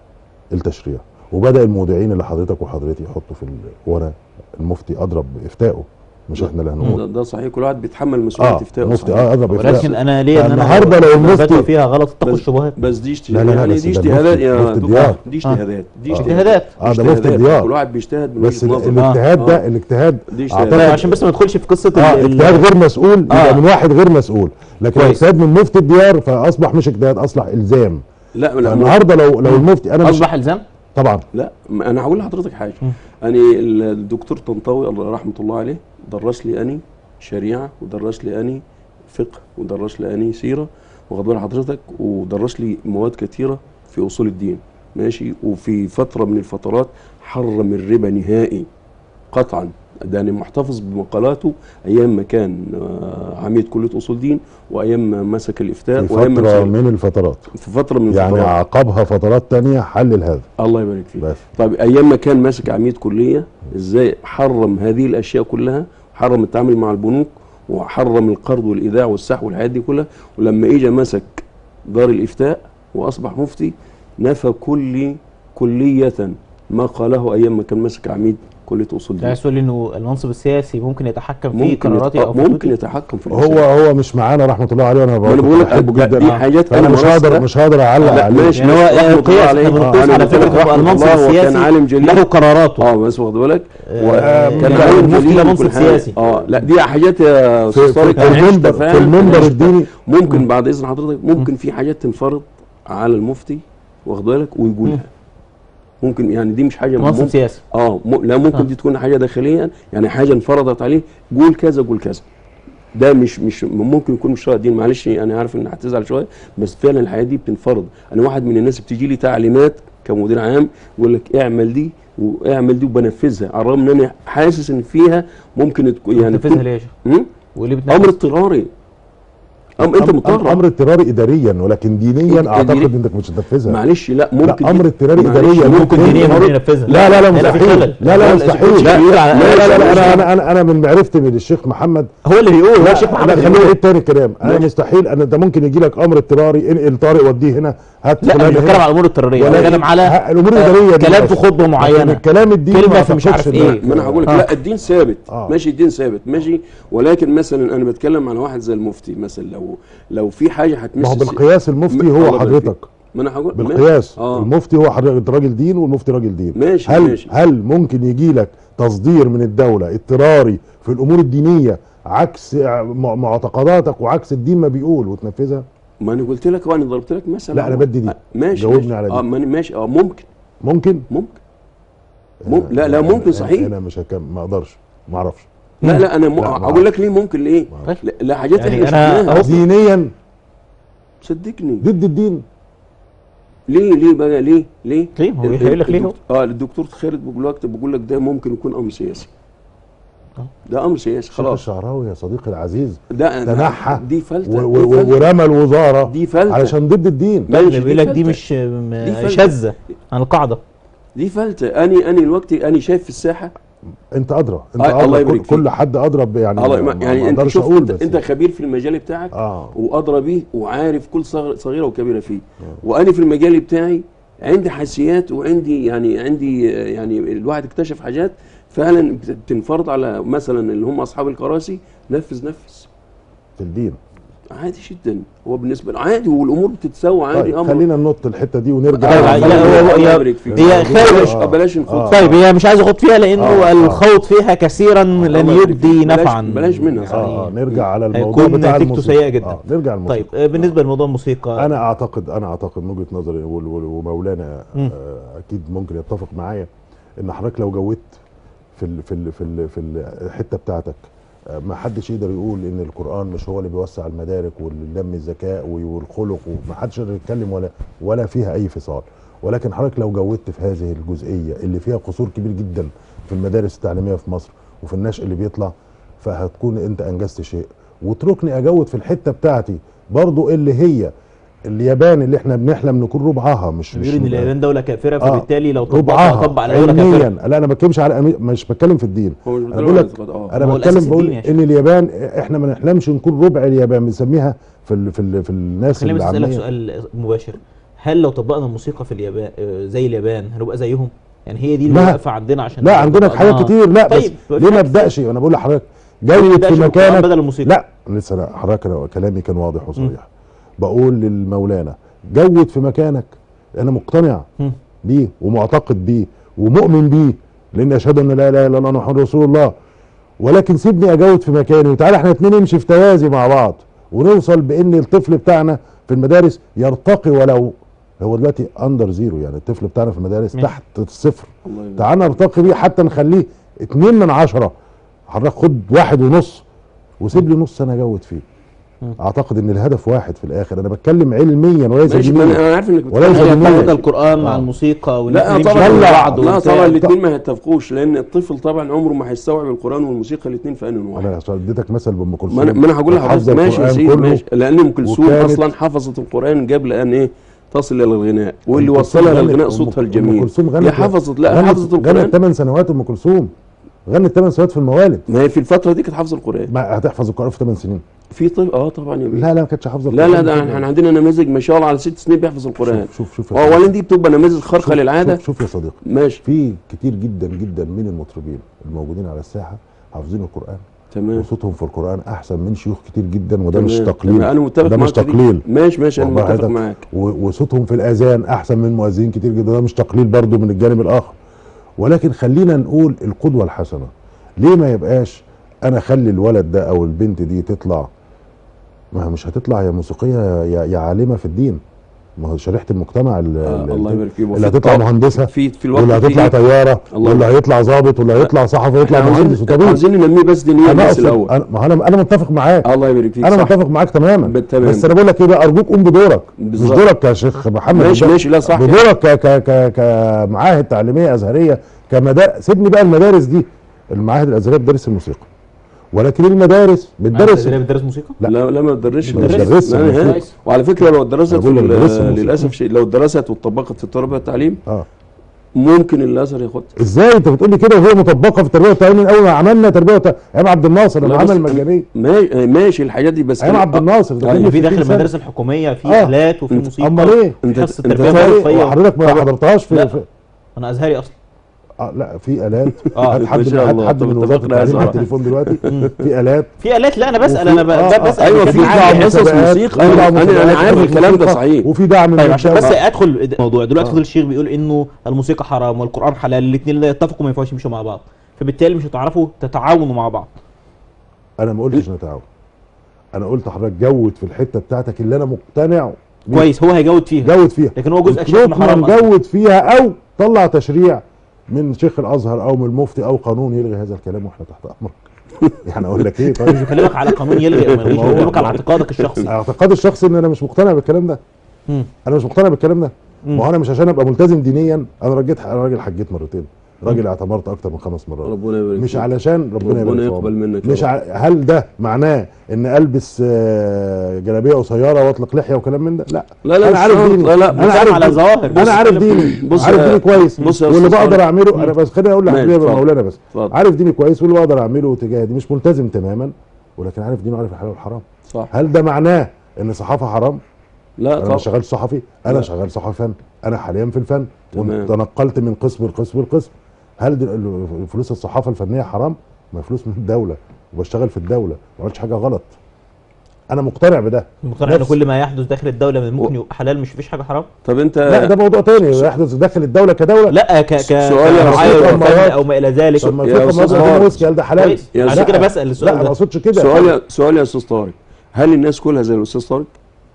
التشريع وبدا المودعين اللي حضرتك وحضرتي يحطوا في ال... وانا المفتي اضرب بافتائه مش احنا اللي ده, هنقول ده صحيح كل واحد بيتحمل مسؤوليه اه افتاء مفتي صحيح. اه اضرب ولكن بافتائه انا ليه ان انا النهاردة لو أنا المفتي- بفتوى فيها غلط اتقوا بس- الشبهات بس دي لا، لا، اجتهاد لا، يعني بس دي ده اجتهادات مفتي- يا مفتي دكتور ديار. دي اجتهادات دي آه. اجتهادات اه ده مفتي اجتهادات. الديار كل واحد بيجتهد من بس وجهه نظره الاجتهاد ده آه. الاجتهاد دي أعتقد- طيب عشان بس ما ندخلش في قصه اه ال- ال- اجتهاد غير مسؤول يبقى آه. من واحد غير مسؤول لكن كويس. الاجتهاد من مفتي الديار فاصبح مش اجتهاد اصبح الزام لا لا النهارده لو لو المفتي انا مش اصبح الزام طبعا لا ما انا هقول لحضرتك حاجه مم. يعني الدكتور طنطاوي الله رحمه الله عليه درس لي اني شريعه ودرس لي اني فقه ودرس لي اني سيره واخد بال حضرتك ودرس لي مواد كثيره في اصول الدين ماشي وفي فتره من الفترات حرم الربا نهائي قطعا ده يعني محتفظ بمقالاته ايام ما كان آه، عميد كليه اصول دين وايام ما مسك الافتاء في وايام ما فتره مسك- من الفترات في فتره من يعني الفترات عقبها فترات تانية حلل هذا الله يبارك فيك بس طيب ايام ما كان ماسك عميد كليه ازاي حرم هذه الاشياء كلها حرم التعامل مع البنوك وحرم القرض والايداع والسحب والحاجات دي كلها ولما اجى مسك دار الافتاء واصبح مفتي نفى كل كليه ما قاله ايام ما كان ماسك عميد كليه اصول ده دين عايز تقول لي انه المنصب السياسي ممكن يتحكم في ممكن قراراتي يت... او في ممكن خطوتي؟ يتحكم في هو الأشياء. هو مش معانا رحمه الله عليه وانا ما انا بقول لك بحبه دي جدا حاجات فانا مش هقدر مارستها. مش هقدر اعلق لا عليه ماشي يعني هو رحمة الله القياس عليه. احنا آه، بنقيس أنا على بقول لك فكره هو رحمة المنصب الله، هو كان السياسي عالم جليل له قراراته اه بس واخد بالك آه، وكان يعني عالم المفتي جليل ده وكل منصب حاجة. سياسي اه لا دي حاجات يا في, استاذ في, طارق في أنا المنبر عشت في فعلا، المنبر أنا عشت. الديني ممكن بعد اذن حضرتك ممكن في حاجات تنفرض على المفتي واخد بالك ويقولها ممكن يعني دي مش حاجه منصب ممكن سياسي اه م... لا ممكن آه. دي تكون حاجه داخليا يعني حاجه انفرضت عليه قول كذا قول كذا ده مش مش ممكن يكون مش شرع دين معلش انا عارف ان هتزعل شويه بس فعلا الحاجات دي بتنفرض انا واحد من الناس بتيجي لي تعليمات كمدير عام يقول لك اعمل دي واعمل دي وبنفذها على الرغم ان انا حاسس ان فيها ممكن تكون يعني بتنفذها تكون- ليه يا شيخ؟ مم؟ وليه امر بتنفذ؟ اضطراري أم انت أم- مضطر امر اضطراري اداريا ولكن دينيا إداري- اعتقد انك مش هتنفذها معلش لا ممكن لا امر اضطراري معلش، اداريا ممكن دينيا ممكن ينفذها لا لا لا هنا في مستحيل خلل. لا لا خلل. مستحيل لا، لا يقول على- لا لا, لا, ماشي. انا انا انا انا من معرفتي من الشيخ محمد هو اللي بيقول هو لا الشيخ لا محمد خليني بيقول. اعيد تاني الكلام انا ماشي. مستحيل ان انت ممكن يجي لك امر اضطراري انقل طارق وديه هنا هات لا فلان مش هنا. بتكلم على الامور الاضطراريه ولكن بتكلم على ه- الامور آه، الاداريه دي كلام ماشي. في خطبه لكن معينه الكلام الديني كلمة ما في مش أعتقدش عارف إن- إيه. ما انا هقول لك آه. لا الدين ثابت آه. ماشي الدين ثابت ماشي ولكن مثلا انا بتكلم على واحد زي المفتي مثلا لو لو في حاجه هتمس ما هو السي- بالقياس المفتي م- الله هو يبارك حضرتك ما انا هقول ماشي. بالقياس اه المفتي هو حضرتك راجل دين والمفتي راجل دين ماشي هل ماشي هل ممكن يجي لك تصدير من الدوله اضطراري في الامور الدينيه عكس م- معتقداتك وعكس الدين ما بيقول وتنفذها ما انا قلت لك وانا ضربت لك مثلا لا، أنا بدي دي. آه، ماشي جاوبني ماشي. على دي. اه ما أنا ماشي اه ممكن ممكن ممكن مم... لا لا ممكن صحيح انا مش هكمل ما اقدرش ما اعرفش لا لا انا م... لا، ما اقول لك ليه ممكن ليه طيب. لا, لا حاجات يعني احنا أنا شفناها أهو. دينيا صدقني ضد الدين ليه ليه بقى ليه ليه ليه؟ هو هيقول لك ليه هو؟ الدكتور- اه الدكتور خالد بيقول لك بيقول لك ده ممكن يكون امر سياسي ده امر سياسي شيخ خلاص الشعراوي يا صديقي العزيز ده تنحى دي فلتة و- دي و- فلتة. ورمى الوزاره دي فلتة علشان ضد الدين ماشي، اللي بيقول لك دي فلتة. مش م- دي فلتة. شاذه عن القاعده دي فلتة اني اني الوقت اني شايف في الساحه انت ادرى انت آه، الله أدرى يبارك كل, كل فيك. حد ادرى ب- يعني الله ما- ما يعني انت اقدرش شوف اقول انت, بس انت خبير في المجال بتاعك اه وادرى بيه وعارف كل صغ- صغيره وكبيره فيه وانا في المجال بتاعي عندي حساسيات وعندي يعني عندي آه، يعني الواحد اكتشف حاجات فعلا بت- بتنفرض على مثلا اللي هم اصحاب الكراسي نفذ نفذ في الدين عادي جدا هو بالنسبه له عادي والامور بتتسوى عادي طيب امر خلينا ننط الحته دي ونرجع طيب، آه، لا، الله هو- الله هي- يبارك فيك. هي خارج- بلاش آه، بلاش نخوض آه. طيب هي مش عايز اخوض فيها لانه آه، آه. الخوض فيها كثيرا لن الله يبارك يبدي فيك. بلاش- نفعا بلاش منها صح. اه آه، نرجع على الموضوع هيكون بتاع نتيجته الموسيقى سيئة جدا. آه نرجع الموسيقى طيب آه، بالنسبه لموضوع الموسيقى انا اعتقد انا اعتقد من وجهه نظري وال- وال- ومولانا مم. آه، اكيد ممكن يتفق معايا ان حضرتك لو جودت في ال في ال في ال في الحته بتاعتك آه، ما حدش يقدر يقول ان القران مش هو اللي بيوسع المدارك والنمي الذكاء والخلق وما حدش يقدر يتكلم ولا ولا فيها اي فصال ولكن حضرتك لو جودت في هذه الجزئيه اللي فيها قصور كبير جدا في المدارس التعليميه في مصر وفي النشء اللي بيطلع فهتكون انت انجزت شيء واتركني اجود في الحته بتاعتي برضو اللي هي اليابان اللي احنا بنحلم نكون ربعها مش مش بيقول ان اليابان دوله كافره آه، فبالتالي لو طبق ربعها طبق على دوله علميا كافره لا انا ما بتكلمش على أمي... مش بتكلم في الدين هو مش انا بيتكلم بقول عن لك الاعتقاد، اه ما انا هو بتكلم الأساس بقول الديني يا ان اليابان احنا ما نحلمش نكون ربع اليابان بنسميها في ال... في ال... في الناس خليني بس اسالك العاميه سؤال مباشر هل لو طبقنا الموسيقى في اليابان آه، زي اليابان هنبقى زيهم يعني هي دي اللي لا. واقفه عندنا عشان لا عندنا في حاجات طبقناها. كتير لا بس طيب ليه في ما حاجات ابداش انا بقول لحضرتك ليه ما جود نبدأش في بالقرآن مكانك بدل الموسيقى لا لسه لا حضرتك أنا كلامي كان واضح وصريح بقول للمولانا جود في مكانك انا مقتنع مم. بيه ومعتقد بيه ومؤمن بيه لان اشهد ان لا اله الا الله محمد رسول الله ولكن سيبني اجود في مكاني وتعالى احنا اتنين نمشي في توازي مع بعض ونوصل بان الطفل بتاعنا في المدارس يرتقي ولو هو دلوقتي اندر زيرو يعني الطفل بتاعنا في المدارس ماشي. تحت الصفر الله يبارك. تعال نرتقي بيه حتى نخليه اتنين من عشرة حضرتك خد واحد ونص وسيب لي نص سنه اجود فيه مم. اعتقد ان الهدف واحد في الاخر انا بتكلم علميا وليس ماشي ما دينيا انا أنا عارف انك وليس بتتكلم دينيا. عن يرتبط القران مع آه. الموسيقى لا ونمشي طبعا مع لا، بعض لا وبتاع. طبعا الاثنين ما هيتفقوش لان الطفل طبعا عمره ما هيستوعب القران والموسيقى الاثنين في ان واحد انا اديتك مثل بام كلثوم ما انا ما انا هقول كانت حافظة لحضرتك ماشي يا القرآن سيدي كله. ماشي لان ام كلثوم وكانت- اصلا حفظت القران قبل ان ايه تصل الى الغناء واللي أم كلثوم وصلها غنت- للغناء أم- صوتها ام الجميل كلثوم غنت هي حفظت لا غنت- حفظت غنت القران 8 سنوات ام كلثوم غنت 8 سنوات في الموالد ما هي في الفتره دي كانت حافظه القران ما هتحفظ القران في 8 سنين في طب اه طبعا يا بيه لا لا ما كانتش حافظه لا لا القرآن ده كده. احنا عندنا نماذج ما شاء الله على ست سنين بيحفظ القران شوف شوف شوف يا اه صديقي. اولا دي بتبقى نماذج خارقه شوف- للعاده شوف, شوف يا صديقي ماشي في كتير جدا جدا من المطربين الموجودين على الساحه حافظين القران تمام وصوتهم في القران احسن من شيوخ كتير جدا وده مش تمام. تقليل تمام. انا متفق ده مش معاك في دي. تقليل ماشي ماشي انا والله متفق حضرتك. معاك و- وصوتهم في الاذان احسن من مؤذنين كتير جدا ده مش تقليل برضو من الجانب الاخر ولكن خلينا نقول القدوه الحسنه ليه ما يبقاش انا اخلي الولد ده او البنت دي تطلع ما هي مش هتطلع يا موسيقيه يا, يا عالمه في الدين ما هو شريحه المجتمع ال- آه ال- الله يبارك فيك اللي هتطلع مهندسه في في الوقت واللي هتطلع الجديد طياره الله واللي يبارك. هيطلع ظابط واللي هيطلع صحفي ويطلع احنا مهندس عاوزين وطبيب عاوزين ننميه بس دينيا انا بس اقصد الاول أنا- ما انا انا متفق معاك الله يبارك فيك انا صح. متفق معاك تماما بالتمام. بس انا بقول لك ايه بقى ارجوك قوم بدورك مش بالظبط. دورك يا شيخ محمد ماشي بدورك- ماشي لا صح بدورك ك ك ك كمعاهد تعليميه ازهريه كمدارس سيبني بقى المدارس دي المعاهد الازهريه بتدرس الموسيقى ولكن المدارس بتدرس معايا بتدرس موسيقى لا. لا لا ما تدرسش ما الموسيقى. تدرسش لا، الموسيقى. نهائي. وعلى فكره لو اتدرست أنا في بقول لك ال- درست الموسيقى. للاسف شيء لو اتدرست واتطبقت في التربيه والتعليم اه ممكن الازهر ياخدها ازاي انت بتقول لي كده وهي مطبقه في التربيه والتعليم من اول ما عملنا تربيه وتعليم ايام عبد الناصر لما لا، عمل بس- المجانيه ماشي ماشي الحاجات دي بس ايام كان- عبد الناصر ده يعني كله في داخل 60 سنة. المدارس الحكوميه في آه. الات وفي أنت- موسيقى امال ايه انت حصه انت التربيه امال ايه الوظيفيه وحضرتك ما حضرتهاش في, لا. في انا ازهري اصلا اه لا في الات آه، هات حد ما شاء هات الله. حد طب من أنت وزاره فاكر هذا التعليم على واحد. التليفون دلوقتي في الات في الات لا انا بسال وفي- انا ب- آه، ب- بسال آه، ايوه بشكل في عام دعم يعني. قصص مسابقات، موسيقى في انا دعم انا أنا مسابقات عارف الكلام ده موسيقى، صحيح وفي دعم من طيب عشان الدولة. بس ادخل الموضوع دلوقتي آه. فضل الشيخ بيقول انه الموسيقى حرام والقران حلال الاثنين لا يتفقوا ما ينفعوش يمشوا مع بعض فبالتالي مش هتعرفوا تتعاونوا مع بعض انا ما قلتش نتعاون انا قلت حضرتك جود في الحته بتاعتك اللي انا مقتنع بيها. كويس هو هيجود فيها جود فيها لكن هو جزء شايف انه نطلب حرام نجود فيها او طلع تشريع من شيخ الازهر او من المفتي او قانون يلغي هذا الكلام واحنا تحت امرك يعني اقول لك ايه مش طيب بكلمك على قانون يلغي ما ما هو- بكلمك على اعتقادك الشخصي اعتقادي الشخصي ان انا مش مقتنع بالكلام ده مم. انا مش مقتنع بالكلام ده مم. ما هو انا مش عشان ابقى ملتزم دينيا انا رجيت انا راجل حجيت مرتين راجل اعتمرت اكتر من خمس مرات ربنا يبارك مش فيك. علشان ربنا, ربنا يبارك في يقبل عمرك. منك يا مش رب. ع... هل ده معناه ان البس آه، جلابيه قصيره واطلق لحيه وكلام من ده لا لا لا انا مش عارف شرط. ديني لا لا انا بتكلم عارف على ديني. ظواهر انا بص عارف بتكلم- ديني بص عارف يا- ديني كويس بص يا واللي أستاذ بقدر طارق. اعمله انا بس خليني اقول ماشي، لحبيبي اتفضل. مولانا بس اتفضل. عارف ديني كويس واللي بقدر اعمله تجاه دي مش ملتزم تماما ولكن عارف ديني وعارف الحلال والحرام صح هل ده معناه ان الصحافه حرام لا انا طبعا مش شغال صحفي انا لا. شغال صحفي فن انا حاليا في الفن تمام. وتنقلت من قسم لقسم لقسم هل دي ال- فلوس الصحافه الفنيه حرام ما فلوس من الدوله وبشتغل في الدوله ما عملتش حاجه غلط انا مقتنع بده مقتنع ان نفس- كل ما يحدث داخل الدوله من ممكن يبقى حلال مش فيش حاجه حرام طب انت لا ده موضوع تاني يحدث داخل الدوله كدوله لا ك ك سؤال يا كرعاية أستاذ وفن أمارات. او ما الى ذلك طب ما يا في أستاذ خمر طارق. ويسكي قال ده حلال كويس يا عشان لا. كده بسال لا السؤال ما ده اقصدش كده سؤال يا سؤال يا استاذ طارق هل الناس كلها زي الاستاذ طارق؟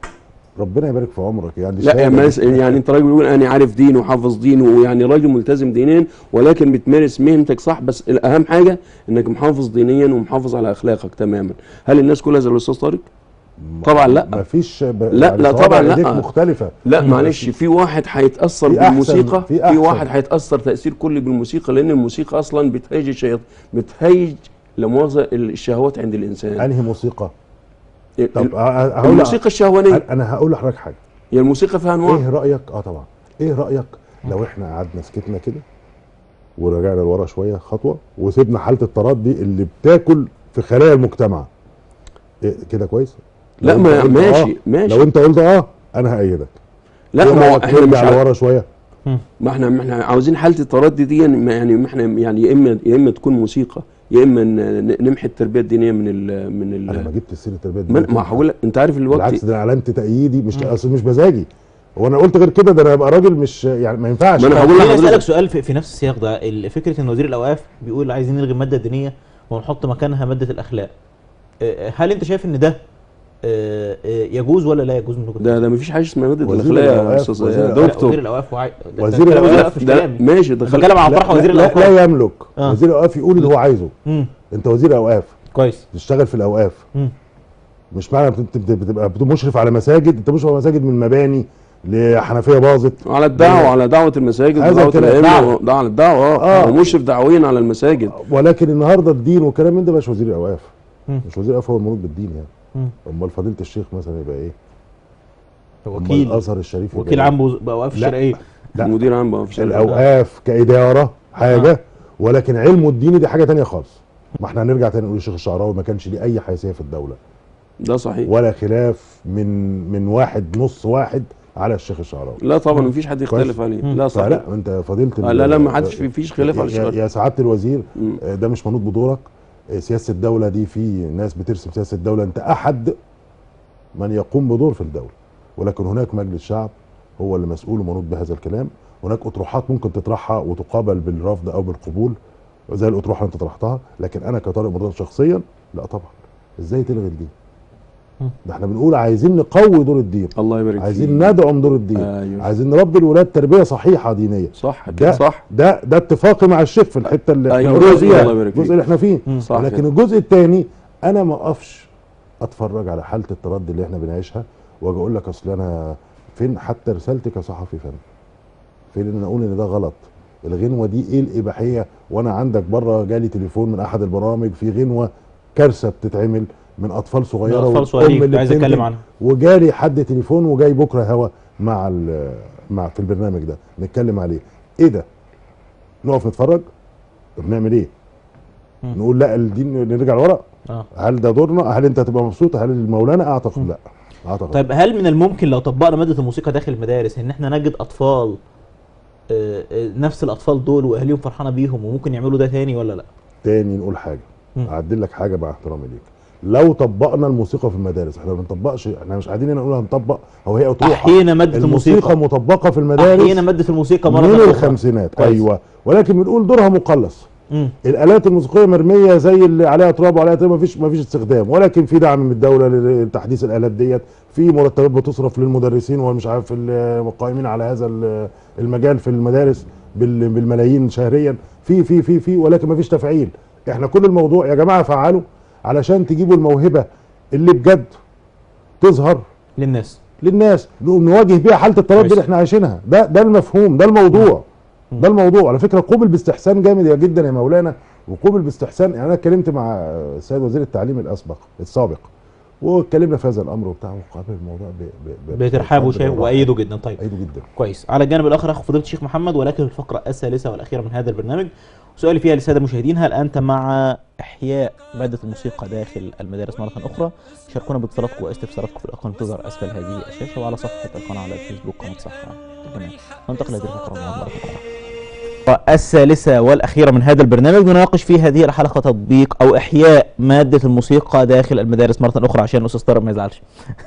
ربنا يبارك في عمرك يعني لا شهادة. يعني, مس- يعني انت راجل بيقول انا عارف دين وحافظ دين ويعني راجل ملتزم دينيا ولكن بتمارس مهنتك صح بس الاهم حاجه انك محافظ دينيا ومحافظ على اخلاقك تماما هل الناس كلها زي الاستاذ طارق؟ طبعا لا. ما فيش ب... لا، لا، صوابع طبعا لا. إيديك مختلفه لا معلش في واحد هيتاثر في أحسن- بالموسيقى في في, أحسن. واحد هيتاثر تاثير كلي بالموسيقى لان الموسيقى اصلا بتهيج الشياط بتهيج لمؤاخذه الشهوات عند الانسان انهي موسيقى ال- طب ال- أ- أ- هقول الموسيقى الشهوانيه انا هقول لحضرتك حاجه هي الموسيقى فيها انواع ايه رايك اه طبعا ايه رايك لو احنا قعدنا سكتنا كده ورجعنا لورا شويه خطوه وسيبنا حاله التردي اللي بتاكل في خلايا المجتمع إيه كده كويس لا لو ما أنت قلت ماشي آه ماشي لو انت قلت اه انا هأيدك لا إيه ما هو رأيك احنا مش نرجع عارف- لورا شويه ما احنا ما احنا عاوزين حاله التردي دي يعني ما يعني ما احنا يعني يا اما يا اما تكون موسيقى يا اما ن- ن- نمحي التربيه الدينيه من ال من انا ما ال جبت سيره التربيه دي ما ما هقول لك انت عارف بالعكس الوقت ده علامه تأييدي مش اصل مش مزاجي هو انا قلت غير كده ده انا ابقى راجل مش يعني ما ينفعش ما أنا طب هقول خليني لحضرتك- اسالك سؤال في, في نفس السياق ده ال- فكره ان وزير الاوقاف بيقول عايزين نلغي الماده الدينيه ونحط مكانها ماده الاخلاق آه، هل انت شايف ان ده آه، آه، يجوز ولا لا يجوز من وجهه ده ده ما فيش حاجه اسمها ماده وزير الاخلاق يا الأوقاف- استاذ وزير يا الأوقاف- لا، دكتور وزير الاوقاف وعي... ده- وزير ده كلام الأوقاف الأوقاف مش ده كلامي ماشي ده خل- بتكلم عن لا, طرح وزير لا, الاوقاف لا يملك آه. وزير الاوقاف يقول اللي هو عايزه مم. انت وزير اوقاف كويس تشتغل في الاوقاف مم. مش معنى بت- بت- بتبقى بت- مشرف على مساجد انت مشرف على مساجد من مباني لحنفيه باظت على الدعوه على دعوه المساجد هذا ودعوه الكلام. الائمه دعوة. ده على الدعوه اه آه. ومشرف دعويا على المساجد ولكن النهارده الدين والكلام من ده مش وزير الاوقاف مم. مش وزير الاوقاف هو المنوط بالدين يعني مم. امال فضيله الشيخ مثلا يبقى ايه؟ امال وكيل الازهر الشريف يبقى وكيل إيه؟ عام بوز- باوقاف لا. الشرعيه لا. مدير عام بقى في شركة. الاوقاف كاداره حاجه ولكن علمه الديني دي حاجه تانية خالص ما احنا هنرجع تاني نقول الشيخ الشعراوي ما كانش ليه اي حيثيه في الدوله ده صحيح ولا خلاف من من واحد نص واحد على الشيخ الشعراوي لا طبعا مفيش حد يختلف مم. عليه لا صحيح فلا انت فضيله آه ال- لا لا ما حدش في فيش خلاف على يا, الشرع يا سعاده الوزير مم. آه، ده مش منوط بدورك آه، سياسه الدوله دي في ناس بترسم سياسه الدوله انت احد من يقوم بدور في الدوله ولكن هناك مجلس شعب هو اللي مسؤول ومنوط بهذا الكلام هناك اطروحات ممكن تطرحها وتقابل بالرفض او بالقبول زي الاطروحه اللي انت طرحتها لكن انا كطارق مرتضى شخصيا لا طبعا ازاي تلغي الدين مم. ده احنا بنقول عايزين نقوي دور الدين الله يبارك عايزين فيك. ندعم دور الدين أيوه. عايزين نربي الولاد تربيه صحيحه دينيه صح ده كده صح ده ده اتفاقي مع الشيخ في الحته اللي أيوة، احنا قلنا فيها الله يبارك فيك. الجزء اللي احنا فيه مم. صح لكن كده. الجزء الثاني انا ما اقفش اتفرج على حاله التردي اللي احنا بنعيشها واجي اقول لك اصل انا فين حتى رسالتي كصحفي فن فين ان انا اقول ان ده غلط الغنوه دي ايه الاباحيه وانا عندك بره جالي تليفون من احد البرامج في غنوه كارثه بتتعمل من اطفال صغيره اطفال والأم صغيرين اللي عايز بتنتج. اتكلم عنها وجالي حد تليفون وجاي بكره هوا مع ال- مع في البرنامج ده نتكلم عليه ايه ده نقف نتفرج طب نعمل ايه مم. نقول لا الدين نرجع لورا اه هل ده دورنا هل انت هتبقى مبسوط هل المولانا اعتقد لا اعتقد طيب هل من الممكن لو طبقنا ماده الموسيقى داخل المدارس ان احنا نجد اطفال آه، آه، نفس الاطفال دول واهاليهم فرحانه بيهم وممكن يعملوا ده تاني ولا لا تاني نقول حاجه مم. اعدل لك حاجه مع احترامي ليك لو طبقنا الموسيقى في المدارس احنا ما بنطبقش احنا مش قاعدين هنا نقول هنطبق هو هي اطروحه احيينا ماده الموسيقى الموسيقى مطبقه في المدارس احيينا ماده الموسيقى مره من أخرى. الخمسينات كويس. ايوه ولكن بنقول دورها مقلص مم. الالات الموسيقيه مرميه زي اللي عليها تراب وعليها تراب مفيش مفيش استخدام ولكن في دعم من الدوله لتحديث الالات ديت في مرتبات بتصرف للمدرسين والمش عارف القائمين على هذا ال- المجال في المدارس بال- بالملايين شهريا في في في في ولكن مفيش تفعيل احنا كل الموضوع يا جماعه فعلوا علشان تجيبوا الموهبه اللي بجد تظهر للناس للناس نقوم نواجه بيها حاله التردد كويس. اللي احنا عايشينها ده ده المفهوم ده الموضوع ده الموضوع على فكره قوبل باستحسان جامد يا جدا يا مولانا وقوبل باستحسان يعني انا اتكلمت مع السيد وزير التعليم الاسبق السابق واتكلمنا في هذا الامر وبتاع وقابل الموضوع ب- ب- ب- بترحاب وشايف بالراحة. وايده جدا طيب ايده جدا كويس على الجانب الاخر اخو فضيله الشيخ محمد ولكن الفقره الثالثه والاخيره من هذا البرنامج سؤالي فيها للساده المشاهدين هل انت مع احياء ماده الموسيقى داخل المدارس مره اخرى شاركونا باتصالاتكم واستفساراتكم في الارقام اللي تظهر اسفل هذه الشاشه وعلى صفحه القناه على الفيسبوك قناه صحه الجميع ننتقل لهذه الفقره مره اخرى الثالثة والأخيرة من هذا البرنامج نناقش في هذه الحلقة تطبيق أو إحياء مادة الموسيقى داخل المدارس مرة أخرى عشان الأستاذ طارق ما يزعلش.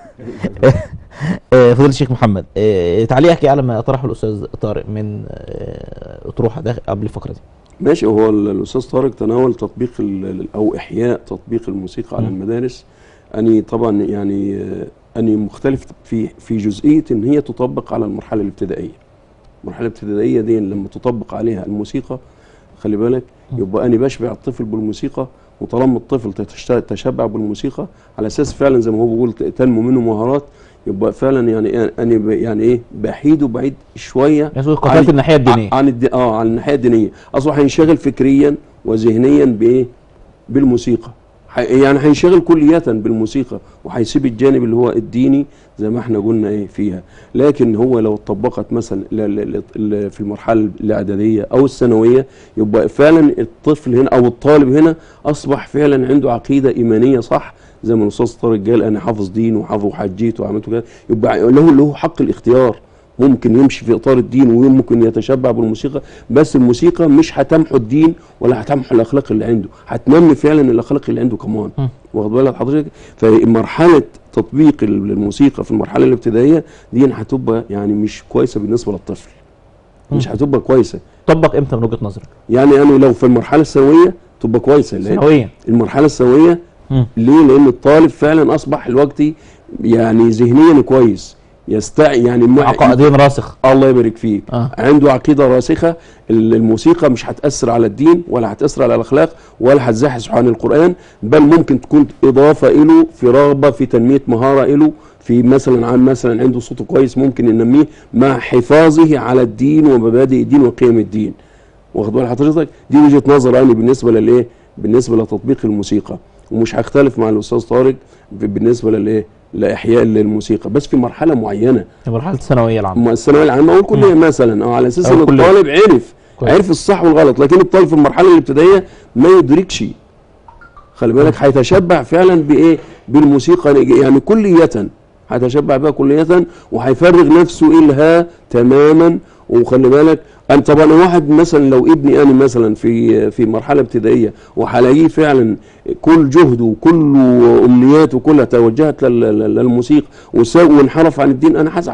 آه، فضيلة الشيخ محمد آه، تعليقك إيه على ما طرحه الأستاذ طارق من آه، أطروحة داخل قبل الفقرة دي. ماشي هو ال- الاستاذ طارق تناول تطبيق ال- ال- او احياء تطبيق الموسيقى على مم. المدارس اني طبعا يعني آه، اني مختلف في في جزئيه ان هي تطبق على المرحله الابتدائيه المرحله الابتدائيه دي لما تطبق عليها الموسيقى خلي بالك يبقى انا بشبع الطفل بالموسيقى وطالما الطفل تتش- تشبع بالموسيقى على اساس فعلا زي ما هو بيقول ت- تنمو منه مهارات يبقى فعلا يعني انا ب- يعني ايه بحيده بعيد شويه يعني قتلت الناحية الدينية. عن الد... اه عن الناحيه الدينيه اصبح هينشغل فكريا وذهنيا بايه بالموسيقى ح... يعني هينشغل كلية بالموسيقى وهيسيب الجانب اللي هو الديني زي ما احنا قلنا ايه فيها لكن هو لو اتطبقت مثلا ل... ل... ل... في المرحله الاعداديه او الثانويه يبقى فعلا الطفل هنا او الطالب هنا اصبح فعلا عنده عقيده ايمانيه صح زي ما الاستاذ طارق قال انا حافظ دين وحافظ وحجيت وعملت كده يبقى له له حق الاختيار ممكن يمشي في اطار الدين وممكن يتشبع بالموسيقى بس الموسيقى مش هتمحو الدين ولا هتمحو الاخلاق اللي عنده هتنمي فعلا الاخلاق اللي عنده كمان م. واخد بالك حضرتك فمرحله تطبيق الموسيقى في المرحله الابتدائيه دي هتبقى يعني مش كويسه بالنسبه للطفل مش هتبقى كويسه طبق إمتى من وجهة نظرك؟ يعني انا لو في المرحله الثانويه تبقى كويسه لأن ثانويا. المرحله الثانويه مم. ليه لان الطالب فعلا اصبح الوقت يعني ذهنيا كويس يستع يعني مع- عقائديا راسخ. الله يبارك فيك آه. عنده عقيده راسخه ال- الموسيقى مش هتاثر على الدين ولا هتاثر على الاخلاق ولا هتزحزح عن القران بل ممكن تكون اضافه له في رغبه في تنميه مهاره له في مثلا عن مثلا عنده صوت كويس ممكن ينميه مع حفاظه على الدين ومبادئ الدين وقيم الدين واخد بال حضرتك دي وجهه نظر يعني بالنسبه للايه بالنسبه لتطبيق الموسيقى ومش هختلف مع الاستاذ طارق ب- بالنسبه للايه لاحياء الموسيقى بس في مرحله معينه في مرحلة الثانوية العامة. أما الثانويه العامه والكليه مثلا اه على اساس أو ان الكلية. الطالب عرف كويس. عرف الصح والغلط لكن الطالب في المرحله الابتدائيه ما يدركش خلي بالك هيتشبع فعلا بايه بالموسيقى يعني كليه هيتشبع بها كليه وهيفرغ نفسه الها تماما وخلي بالك انا طبعا واحد مثلا لو ابني انا مثلا في في مرحله ابتدائيه وهلاقيه فعلا كل جهده وكل امنياته كلها توجهت لل- لل- للموسيقى وسا- وانحرف عن الدين انا هزعل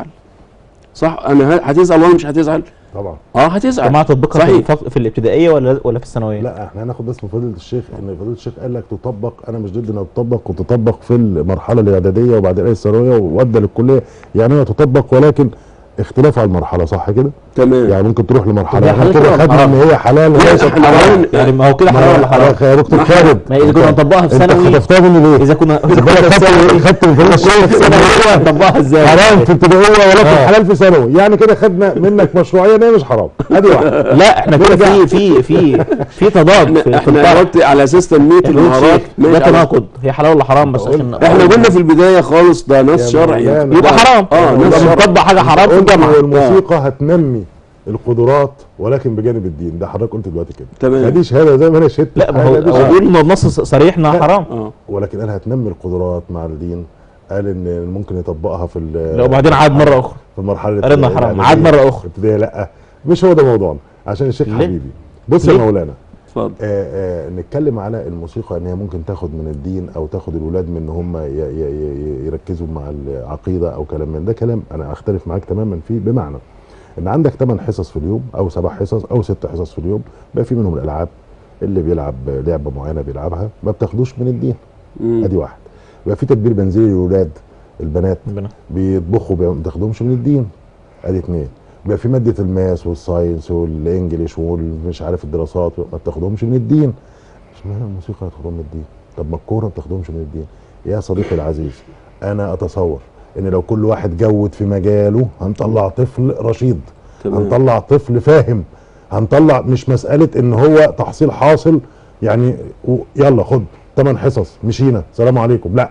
صح انا ه- هتزعل ولا مش هتزعل طبعا اه هتزعل جماعة تطبيقها في, صحيح الفق... في الابتدائية ولا ولا في الثانوية؟ لا احنا هناخد بس من فضيله الشيخ ان فضيله الشيخ قال لك تطبق انا مش ضد انها تطبق وتطبق في المرحله الاعداديه وبعدين الثانويه وادى للكليه يعني هي تطبق ولكن اختلاف على المرحله صح كده؟ تمام يعني ممكن تروح لمرحله هي احنا حلال كده ولا خدنا حرام؟ ان هي حلال لا، وليست احنا حرام عملنا- يعني ما هو كده حلال ولا حرام؟ يا دكتور خالد ما إذا كنا نطبقها في انت ثانوي خطفتها مني ليه؟ إذا كنا إذا انت كنا في ثانوي خدت خدت من فضيله الشيخ في ثانوي نطبقها إزاي؟ حرام في ابتدائيه ولكن آه. حلال في ثانوي يعني كده خدنا منك مشروعيه ان هي مش حرام ادي واحده لا احنا كده في في في في تضاد في, في احنا الطرح. دلوقتي على اساس تنميه المهارات ده ماشي على- تناقض هي حلال ولا حرام بس عشان احنا قلنا في البدايه خالص ده نص يا شرعي مولانا. يبقى حرام اه يبقى نص شرعي بنطبق حاجه حرام في قلت الجامعه إن الموسيقى هتنمي القدرات ولكن بجانب الدين ده حضرتك قلت دلوقتي كده تمام. فدي شهاده زي ما انا شهدت لا ما هو حاجة دي هو شهادة. بيقول إن النص صريح انها لا. حرام اه ولكن قال هتنمي القدرات مع الدين قال ان ممكن يطبقها في ال- لو بعدين عاد مره اخرى في المرحله قال إنها الابتدائية حرام. الإعدادية. عاد مرة أخرى. الابتدائيه لا مش هو ده موضوعنا عشان الشيخ ليه؟ حبيبي بص يا ليه؟ مولانا اتفضل آه آه نتكلم على الموسيقى ان هي ممكن تاخد من الدين او تاخد الولاد من ان هم ي- ي- ي- يركزوا مع العقيده او كلام من ده كلام انا اختلف معاك تماما فيه بمعنى ان عندك 8 حصص في اليوم او 7 حصص او 6 حصص في اليوم بقى في منهم الالعاب اللي بيلعب لعبه معينه بيلعبها ما بتاخدوش من الدين مم. ادي واحد بقى في تدبير منزلي للولاد البنات ربنا بيطبخوا بي- ما بتاخدهمش من الدين ادي اتنين بيبقى في ماده الماس والساينس والانجليش والمش عارف الدراسات ما بتاخدهمش من الدين اشمعنى الموسيقى هتاخدهم من الدين طب ما الكوره ما بتاخدهمش من الدين يا صديقي العزيز انا اتصور ان لو كل واحد جود في مجاله هنطلع طفل رشيد تمام. هنطلع طفل فاهم هنطلع مش مساله ان هو تحصيل حاصل يعني و- يلا خد ثمان حصص مشينا سلام عليكم لا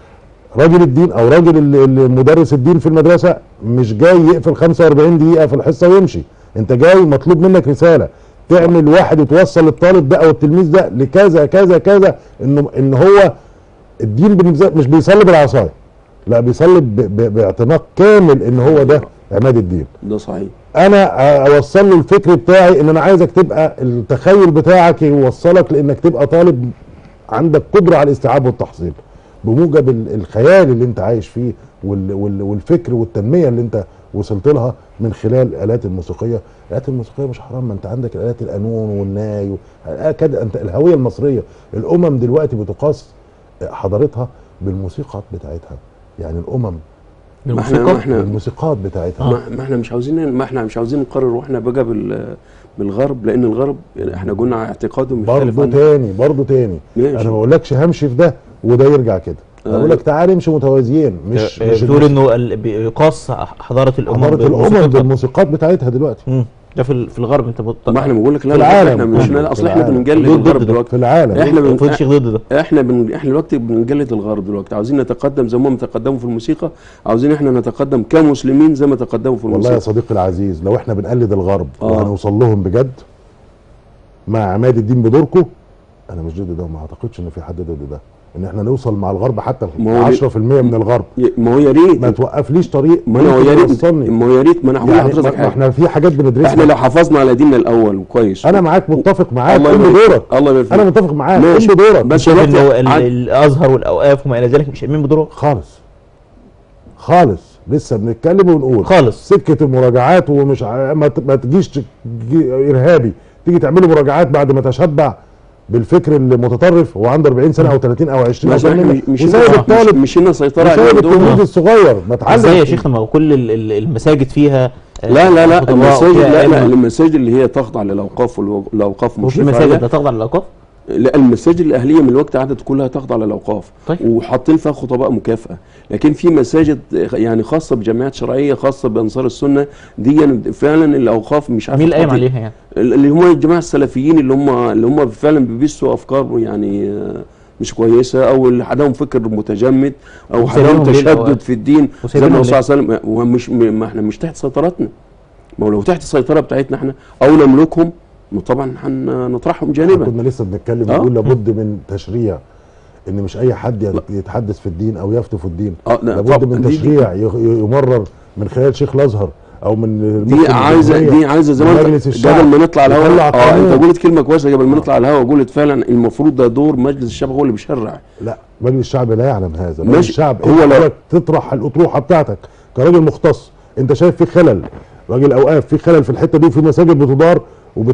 راجل الدين او راجل ال- ال- مدرس الدين في المدرسه مش جاي يقفل 45 دقيقه في الحصه ويمشي انت جاي مطلوب منك رساله تعمل واحد وتوصل الطالب ده او التلميذ ده لكذا كذا كذا انه ان هو الدين بالنسبة- مش بيصلي بالعصايه لا بيصلي ب- ب- باعتناق كامل ان هو ده عماد الدين ده صحيح انا اوصل له الفكر بتاعي ان انا عايزك تبقى التخيل بتاعك يوصلك لانك تبقى طالب عندك قدره على الاستيعاب والتحصيل بموجب ال- الخيال اللي انت عايش فيه وال وال والفكر والتنميه اللي انت وصلت لها من خلال الالات الموسيقيه الالات الموسيقيه مش حرام ما انت عندك الالات القانون والناي و- آه كده انت الهويه المصريه الامم دلوقتي بتقاس حضارتها بالموسيقى بتاعتها يعني الامم ما احنا ما احنا الموسيقات بتاعتها ما ما احنا مش عاوزين ما احنا مش عاوزين نقرر واحنا بقى بال بالغرب لان الغرب احنا قلنا اعتقادهم مختلف برضه عن تاني برضه تاني ماشي. انا ما بقولكش همشي في ده وده يرجع كده انا بقول لك تعالى امشي متوازيين مش مش بتقول انه ال- بيقاس حضاره الامم حضاره الامم بالموسيقى. بالموسيقات بتاعتها دلوقتي مم. ده في ال- في الغرب انت بت- ما احنا بنقول لك لا في لا، العالم احنا مش كله، لا، اصل في احنا العالم. بنجلد ضد الغرب ده. دلوقتي في العالم احنا بن... المفروض الشيخ ضد ده احنا بن... احنا دلوقتي بنجلد الغرب دلوقتي عاوزين نتقدم زي ما هم تقدموا في الموسيقى عاوزين احنا نتقدم كمسلمين زي ما تقدموا في والله الموسيقى يا صديقي العزيز لو احنا بنقلد الغرب آه. وهنوصل لهم بجد مع عماد الدين بدوركم انا مش ضد ده وما اعتقدش ان في حد ضد ده ان احنا نوصل مع الغرب حتى ما هو 10% من الغرب ي- ما هو يا ريت ما توقفليش طريق ما انا ممكن يا ريت يوصلني. ما هو يا ريت ما انا هقول يعني لحضرتك ما- حاجه احنا في حاجات بندرسها احنا لو حافظنا على ديننا الاول كويس انا معاك متفق معاك الله قول لي يبارك دورك الله يبارك انا فيك. متفق معاك ماشي. قول لي دورك بس شايف انه دلوقتي ال- عاد- الازهر والاوقاف وما الى ذلك مش قايمين بدورهم خالص خالص لسه بنتكلم ونقول خالص. سكه المراجعات ومش ع... ما, ت... ما تجيش تجي ارهابي تيجي تعملوا مراجعات بعد ما تشبع بالفكر المتطرف وهو عنده 40 سنه او 30 او 20 او بس احنا 80 مش مش وسايب الطالب مش هنا سيطره وسايب عليهم التلميذ دول الصغير ما اتعلم ازاي يا شيخ ما هو كل ال- ال- المساجد فيها آه، لا لا لا خطباء المساجد وفيها لا لا أئمة. المساجد اللي هي تخضع للاوقاف والاوقاف وفي مشرفة مساجد عليها. لا تخضع للاوقاف لا المساجد الاهليه من الوقت عادت كلها تخضع للاوقاف طيب. وحاطين فيها خطباء مكافاه لكن في مساجد يعني خاصه بجامعات شرعيه خاصه بانصار السنه دي فعلا الاوقاف مش عارف مين اللي قايم تحط- عليها يعني اللي هم الجماعه السلفيين اللي هم اللي هم فعلا بيبثوا افكار يعني آه، مش كويسه او اللي عندهم فكر متجمد او وسايبينهم عندهم ليه تشدد الأوقات؟ في الدين زي ما وسايبينهم الرسول صلى الله عليه وسلم ومش ما احنا مش تحت سيطرتنا ما هو لو تحت السيطره بتاعتنا احنا او نملكهم طبعا هنطرحهم جانبا كنا لسه بنتكلم آه. نقول لابد من تشريع ان مش اي حد يت- يتحدث في الدين او يفتي في الدين اه لا، لابد طب من دي- دي- تشريع ي- يمرر من خلال شيخ الازهر او من دي المفتي عايزه الجمهورية، دي عايزه زي ما من انت مجلس الشعب قبل ما نطلع على يطلع الهواء اه قانون. انت قلت كلمه كويسه قبل ما نطلع على الهواء قلت فعلا المفروض ده دور مجلس الشعب هو اللي بيشرع لا مجلس الشعب لا يعلم هذا مجلس ماشي. الشعب هو هو لو- لو تطرح الاطروحه بتاعتك كراجل مختص انت شايف في خلل راجل اوقاف في خلل في الحته دي وفي مساجد بتدار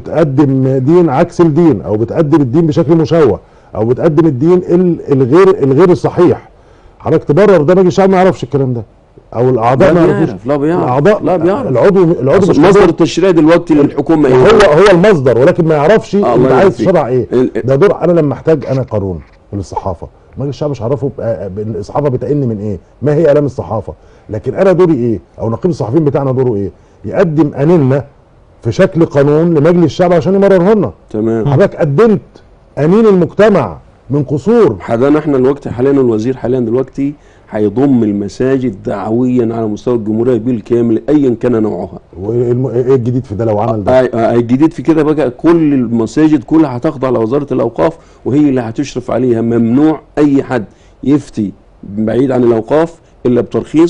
وبتقدم دين عكس الدين او بتقدم الدين بشكل مشوه او بتقدم الدين ال- الغير الغير الصحيح حضرتك تبرر ده مجلس الشعب ما يعرفش الكلام ده او الاعضاء لا ما يعرفوش بيعرف لا بيعرف الاعضاء لا بيعرف العضو العضو مش مصدر التشريع دلوقتي للحكومه هو ايه هو المصدر ولكن ما يعرفش الله انت يبارك عايز فيك. تشرع ايه ال- ده دور انا لما احتاج انا قانون للصحافه مجلس الشعب مش عارفه الصحافه بتأن من ايه ما هي الام الصحافه لكن انا دوري ايه او نقيب الصحفيين بتاعنا دوره ايه يقدم انيننا في شكل قانون لمجلس الشعب عشان يمرره لنا تمام حضرتك قدمت انين المجتمع من قصور حضرنا احنا الوقت حاليا الوزير حاليا دلوقتي هيضم المساجد دعويا على مستوى الجمهوريه بالكامل ايا كان نوعها والم- ايه الجديد في ده لو عمل ده آه، آه، الجديد في كده بقى كل المساجد كلها هتخضع لوزاره الاوقاف وهي اللي هتشرف عليها ممنوع اي حد يفتي بعيد عن الاوقاف الا بترخيص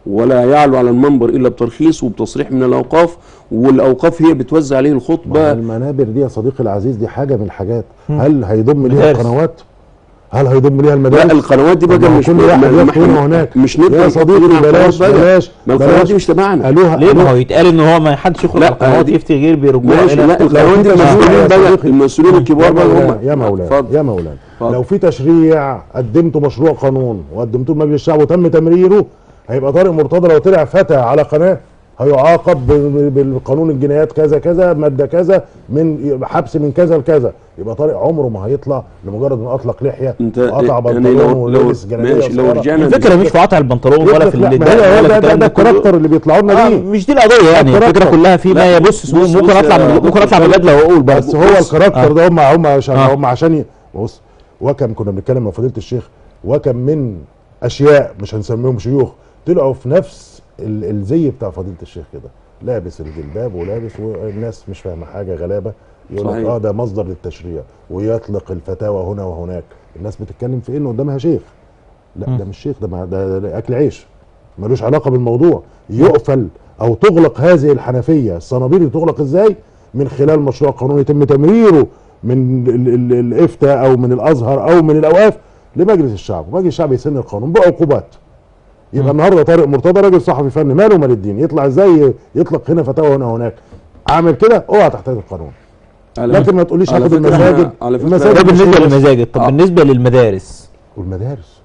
ولا يعلو على المنبر الا بترخيص وبتصريح من الاوقاف والاوقاف هي بتوزع عليه ما الخطبه المنابر دي يا صديقي العزيز دي حاجه من الحاجات هل هيضم ليها مدارس. القنوات هل هيضم ليها لا المدارس القنوات دي طب بقى ما هو مش كل واحد ما- يحكي ما- هنا وهناك. مش نبقى يا صديقي نحكي عن بلاش القنوات بقى. بلاش ما القنوات بلاش دي مش تبعنا قالوها ليه ما قالوها هو يتقال ان هو ما حدش يخرج لا، على القنوات دي- يفتي غير بيرجوع ماشي الى لا القنوات دي في المسؤولين تشريع بقى صديقي. المسؤولين الكبار يا بقى مولانا هم يا مولانا اتفضل. يا مولانا اتفضل. لو في تشريع قدمته مشروع قانون وقدمته لمجلس الشعب وتم تمريره هيبقى طارق مرتضى لو طلع فتى على قناه هيعاقب ب- ب- بالقانون الجنايات كذا كذا ماده كذا من حبس من كذا لكذا يبقى طارق عمره ما هيطلع لمجرد انه اطلق لحيه انت وقطع يعني بنطلون لو لو ولبس جلابيه ماشي لو قصيرة. رجعنا الفكره مش في قطع البنطلون ولا في لا، ال- ما هي ولا هو في ده, ده, الكلام ده ده كله. الكاركتر اللي بيطلعوا لنا آه بيه مش دي القضيه يعني الكاركتر. الفكره كلها في ما لا، يبص بص- ممكن بص اطلع يا من ممكن اطلع دكتور بدله واقول برضه بس هو بص. الكاركتر آه. ده هم هم عشان آه. هم عشان ي- بص وكم كنا بنتكلم مع فضيله الشيخ وكم من اشياء مش هنسميهم شيوخ طلعوا في نفس ال- الزي بتاع فضيله الشيخ كده لابس الجلباب ولابس والناس مش فاهمه حاجه غلابه يقول لك صحيح. اه ده مصدر للتشريع ويطلق الفتاوى هنا وهناك الناس بتتكلم في انه قدامها شيخ لا ده مش شيخ ده, مع- ده, ده اكل عيش ملوش علاقه بالموضوع يقفل او تغلق هذه الحنفيه الصنابير دي تغلق ازاي من خلال مشروع قانون يتم تمريره من ال- ال- الافتاء او من الازهر او من الاوقاف لمجلس الشعب ومجلس الشعب يسن القانون بعقوبات يبقى النهارده طارق مرتضى راجل صحفي فني ماله مال الدين يطلع ازاي يطلق هنا فتاوى هنا وهناك عامل كده اوعى تحتاج القانون على- لكن ما تقوليش على هاخد فكرة- المساجد على فكرة- المساجد ده مش بالنسبه هي بس. للمساجد طب آه. بالنسبه للمدارس والمدارس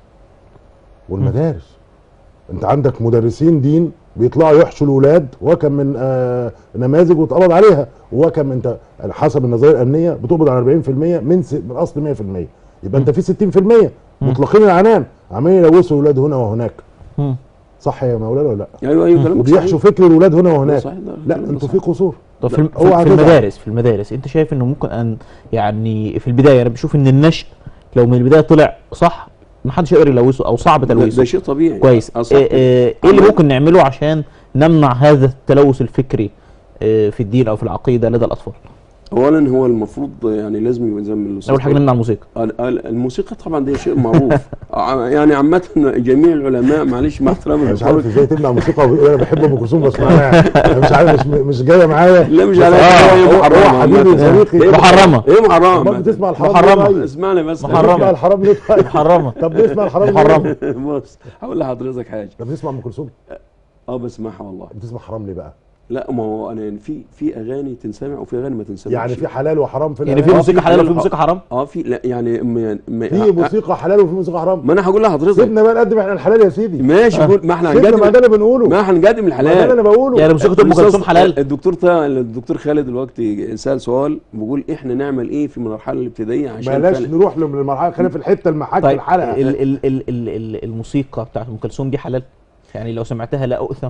والمدارس انت عندك مدرسين دين بيطلعوا يحشوا الاولاد وكم من آه نماذج واتقبض عليها وكم انت حسب النظريه الامنيه بتقبض على 40% من س... من اصل 100% يبقى انت في 60% مطلقين العنان عمالين يلوثوا الاولاد هنا وهناك مم. صح يا مولانا ولا لا؟ ايوه ايوه كلامك وبيحشوا صحيح. فكر الاولاد هنا وهناك صحيح، ده لا كلام انتوا صحيح. في قصور طب في, الم- في, اوعى في تزعل. المدارس في المدارس انت شايف انه ممكن ان يعني في البدايه انا بشوف ان النشء لو من البدايه طلع صح ما حدش يقدر يلوثه او صعب ده, ده تلويثه شيء طبيعي كويس أصح. ايه, ايه إيه اللي ممكن نعمله عشان نمنع هذا التلوث الفكري إيه في الدين او في العقيده لدى الاطفال اولا هو المفروض يعني لازم يبقى زي ما الأستاذ اول حاجه قال. نمنع الموسيقى ال- ال- الموسيقى طبعا ده شيء معروف ع- يعني عامة جميع العلماء معلش مع احترامي انا مش عارف للقول- ازاي تمنع موسيقى وبيقول انا بحب ام كلثوم بسمعها انا مش عارف مش مش جايه معايا لا مش بس على آه، ايه هو- هو محرمة حبيبي عامة. وصديقي إيه محرمة. ايه محرمة امال بتسمع الحرام محرمة. ليه طيب؟ اسمعني بس محرمة. بتسمع الحرام ليه طيب؟ محرمة. طب بتسمع الحرام ليه؟ محرمة. بص هقول لحضرتك حاجة طب بتسمع ام كلثوم اه بسمعها والله بتسمع حرام ليه بقى؟ لا ما هو انا في في اغاني تنسمع وفي اغاني ما تنسمعش يعني في حلال وحرام في يعني في الأغاني؟ موسيقى حلال وفي في- موسيقى حرام اه في لا يعني ما ما في موسيقى حلال وفي موسيقى حرام ما انا هقول لحضرتك سيبنا بقى نقدم احنا الحلال يا سيدي ماشي قول ما احنا سيبنا ما ده هنقدم اللي بنقوله ما احنا هنقدم ما ده اللي انا الحلال بقوله يعني موسيقى ام الأستاذ- كلثوم حلال الدكتور تا الدكتور خالد دلوقتي سال سؤال بيقول احنا نعمل ايه في المرحله الابتدائيه عشان بلاش فعلا- نروح للمرحله خلينا في الحته المحك طيب الحلقه ال ال ال ال ال الموسيقى بتاعت ام كلثوم دي حلال يعني لو سمعتها لا اؤثم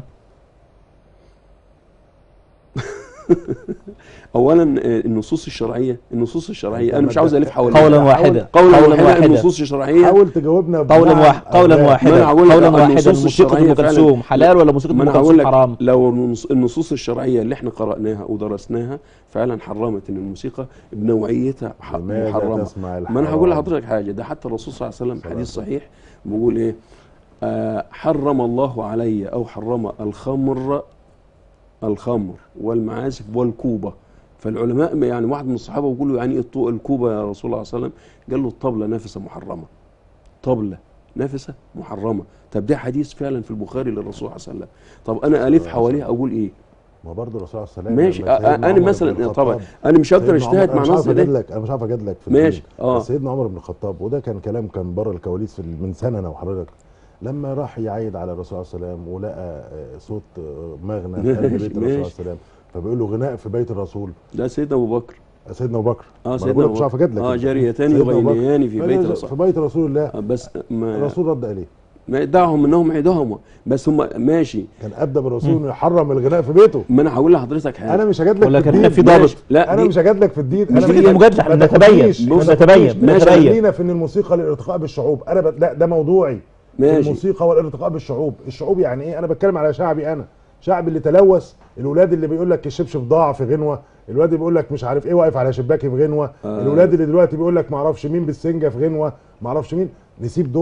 اولا آه، النصوص الشرعيه النصوص الشرعيه انا مش عاوز الف حواليها قولا واحدا قولا قولا واحدا واحدا النصوص الشرعيه حاول تجاوبنا قولا بمعنى واحد قولا أوراق. ما واحدا أنا هقول لك قولا آه، واحدا النصوص موسيقى الشرعية ام فعلا. كلثوم حلال ولا موسيقى ما ام انا هقول كلثوم لك حرام لو النص- النصوص الشرعيه اللي احنا قراناها ودرسناها فعلا حرمت ان الموسيقى بنوعيتها ح- لماذا محرمه تسمع ما انا هقول الحرام؟ لحضرتك حاجه ده حتى الرسول صلى الله عليه وسلم صلى حديث الله صحيح بيقول ايه آه حرم الله علي او حرم الخمر الخمر والمعازف والكوبه فالعلماء يعني واحد من الصحابه بيقول له يعني ايه الطو- الكوبه يا رسول الله صلى الله عليه وسلم قال له الطبله نافسه محرمه طبله نافسه محرمه طب ده حديث فعلا في البخاري للرسول صلى الله عليه وسلم طب انا الف حواليه اقول ايه ما برضه الرسول عليه الصلاه والسلام ماشي لما آه، سيدنا انا عمر بن مثلا الخطاب- طبعا انا مش هقدر سيدنا اجتهد عمر- مع أنا مش نص عارف ده اجادلك انا مش عارف اجادلك في ماشي، الدين. آه. بس سيدنا عمر بن الخطاب وده كان كلام كان بره الكواليس في من سنه انا وحضرتك لما راح يعيد على الرسول صلى الله عليه وسلم ولقى آه، صوت آه، مغنى في قلب ماشي، بيت الرسول صلى الله عليه ماشي. وسلم فبيقول له غناء في بيت الرسول ده سيدنا ابو بكر سيدنا ابو بكر ما اه أنا سيدنا بقول لك ابو مش عارف بكر اجادلك اه أنت. جاريتان سيدنا أبو بكر. يغنيان في بيت فنزل الرسول في بيت رسول الله آه، بس ما الرسول رد عليه ما دعهم انهم عيدهم بس هم ماشي كان ادب الرسول انه يحرم الغناء في بيته ما انا هقول لحضرتك حاجه انا مش هجادلك ولكن في هنا الدين في ضابط ماشي. لا انا دي- مش هجادلك في الدين مش انا دي مجادله احنا ما نتبين تاخدنيش- ما نتبين تاخدنيش. ماشي. نتبين خلينا في ان الموسيقى للارتقاء بالشعوب انا ب... لا ده موضوعي ماشي. الموسيقى والارتقاء بالشعوب الشعوب يعني ايه انا بتكلم على شعبي انا شعبي اللي تلوث الولاد اللي بيقول لك الشبشب ضاع في غنوه الولاد اللي بيقول لك مش عارف ايه واقف على شباكي في غنوه آه. الولاد اللي دلوقتي بيقول لك ما اعرفش مين بالسنجه في غنوه ما اعرفش مين نسيب دول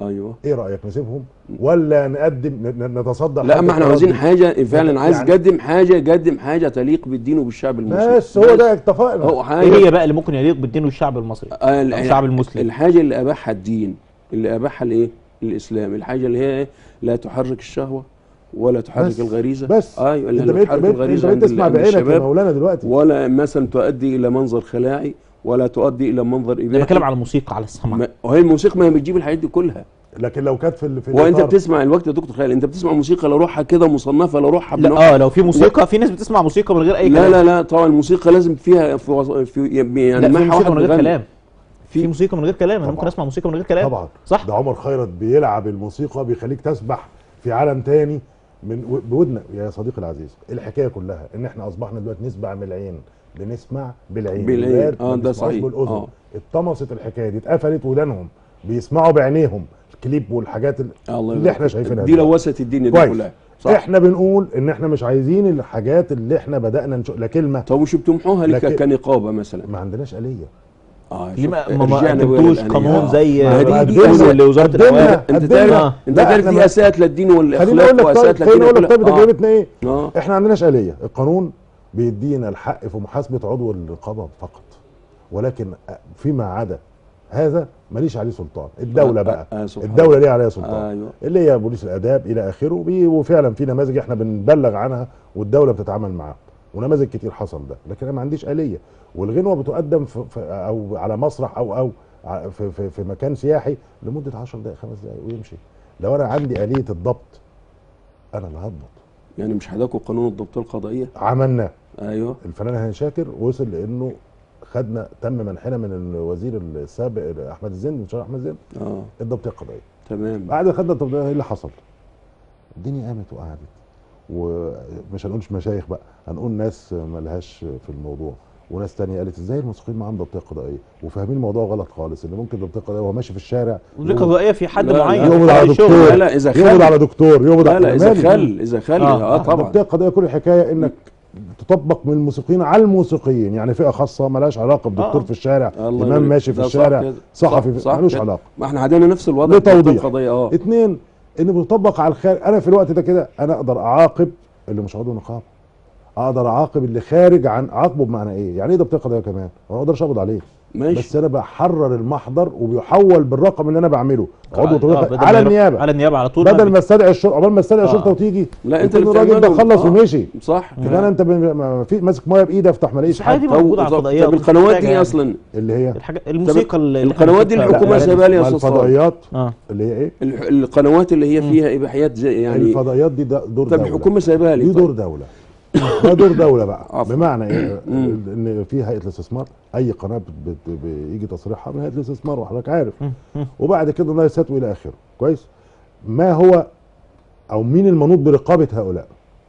ايوه ايه رايك نسيبهم ولا نقدم ن- ن- نتصدى لا لحد ما احنا عاوزين التردد؟ حاجه فعلا عايز يعني- يقدم حاجه يقدم حاجه تليق بالدين وبالشعب المسلم بس هو ده اتفقنا هو ايه حاجه هي بقى اللي ممكن يليق بالدين والشعب المصري آه، أو الشعب المسلم الحاجه اللي اباحها الدين اللي اباحها الايه الاسلام الحاجه اللي هي إيه؟ لا تحرك الشهوه ولا تحرك بس الغريزه بس ايوه اللي انت لا بقيت تحرك بقيت انت الغريزه بقيت عند تسمع عند بعينك يا الشباب مولانا دلوقتي ولا مثلا تؤدي الى منظر خلاعي ولا تؤدي الى منظر انا اباحي بتكلم على الموسيقى على السمع ما- وهي الموسيقى ما هي بتجيب الحاجات دي كلها لكن لو كانت في ال- في وانت الإطار- بتسمع الوقت يا دكتور خالد انت بتسمع موسيقى لا روحها كده مصنفه لا روحها لا بنوع- اه لو في موسيقى في ناس بتسمع موسيقى من غير اي لا كلام لا لا طبعا الموسيقى لازم فيها في, وص... في يعني لا في معها موسيقى واحد من غير بيغني. كلام في في- موسيقى من غير كلام انا طبعاً. ممكن اسمع موسيقى من غير كلام طبعا صح ده عمر خيرت بيلعب الموسيقى بيخليك تسبح في عالم تاني من و- بودنك يا صديقي العزيز الحكايه كلها ان احنا اصبحنا دلوقتي نسمع من العين بنسمع بالعين بالعين. الولاد آه، ما ده بيسمعوش صحيح. بالاذن آه. اتطمست الحكايه دي اتقفلت ودانهم بيسمعوا بعينيهم الكليب والحاجات ال- الله اللي يبارك احنا فيك. شايفينها دي دلوقتي. لوثت الدنيا دي كويس كلها صح احنا بنقول ان احنا مش عايزين الحاجات اللي احنا بدانا نشوف لا كلمه طب وش بتمحوها لك لكن- كنقابه مثلا ما عندناش اليه اه ليه ما شوف، ما- ما رجعنا بقى قدمتوش للأنية. قانون آه. زي ما هي دي- دي قدمنا- أساء- اللي وزاره قدمنا- الاوقاف انت قدمنا. تعرف انت لا، تعرف احنا دي ما- اساءت للدين خليني والاخلاق اقول لك واساءت طيب خليني اقول لك طيب كلها. تجربتنا ايه اه احنا عندناش آلية القانون بيدينا الحق في محاسبة عضو النقابة فقط ولكن فيما عدا هذا ماليش عليه سلطان الدولة آه، بقى آه، سبحان الدولة ليه عليها سلطان ايوه اللي هي بوليس الآداب إلى آخره بي- وفعلا في نماذج احنا بنبلغ عنها والدولة بتتعامل معاها ونماذج كتير حصل ده لكن انا ما عنديش آلية والغنوة بتقدم في في او على مسرح او او ع- في, في, في مكان سياحي لمدة 10 دقائق خمس دقائق ويمشي لو انا عندي آلية الضبط انا اللي هضبط يعني مش هداكوا قانون الضبط القضائيه عملناه ايوه الفنان هاني شاكر وصل لانه خدنا تم منحنا من الوزير السابق احمد الزند المستشار احمد الزند اه الضبطيه القضائيه تمام بعد ما خدنا الضبطيه ايه اللي حصل؟ الدنيا قامت وقعدت ومش هنقولش مشايخ بقى هنقول ناس ملهاش في الموضوع وناس تانية قالت ازاي الموسيقيين معاهم ضبطيه قضائيه وفاهمين الموضوع غلط خالص ان ممكن ضبطيه قضائيه وهو ماشي في الشارع ودي قضائيه في حد لا، لا، معين يقبض في على الشغل. دكتور لا لا اذا يقبض خل على دكتور يقبض لا على لا اذا مالي؟ خل اذا خل آه، اه آه، طبعا الضبطيه القضائيه كل الحكايه انك تطبق من الموسيقيين على الموسيقيين يعني فئه خاصه ملهاش علاقه بدكتور آه. في الشارع الله امام يبارك. ماشي في ده صح الشارع كده. صحفي صح- في- صح ملوش كده. علاقه ما احنا عندنا نفس الوضع لتوضيح. الضبط القضائيه اه اتنين ان بيطبق على الخارج انا في الوقت ده كده انا اقدر اعاقب اللي مش عضو نقابه اقدر اعاقب اللي خارج عن اعاقبه بمعنى ايه يعني ايه ضبطيه قضائيه كمان انا ما اقدرش اقبض عليه ماشي بس انا بحرر المحضر وبيحول بالرقم اللي انا بعمله عضو آه، ضبطية بدل على ما يروح- النيابه على النيابه على طول بدل بي- ما استدعي الشرطه قبل ما استدعي آه. الشرطه وتيجي لا انت يكون اللي الراجل ده بتعمله. خلص آه. ومشي صح كمان انت ب- ما في ماسك ميه بايدك افتح ما الاقيش الحاجه حد دي موجوده على طب- الفضائيات طب القنوات محتاجة دي يعني. اصلا اللي هي الحاجة الموسيقى اللي إحنا القنوات دي بنشوفها- الحكومة لا، سايبها لي يا ما أستاذ صالح. الفضائيات اه اللي هي ايه الح- القنوات اللي هي فيها اباحيات زي يعني الفضائيات دي ده دور طب دوله الحكومه سايبها لي دي طيب. دور دوله ده دور دوله بقى عفوا. بمعنى ايه مم. ان في هيئه الاستثمار اي قناه بت- بت- بيجي تصريحها من هيئه الاستثمار وحضرتك عارف وبعد كده نايسات والى اخره كويس ما هو او مين المنوط برقابه هؤلاء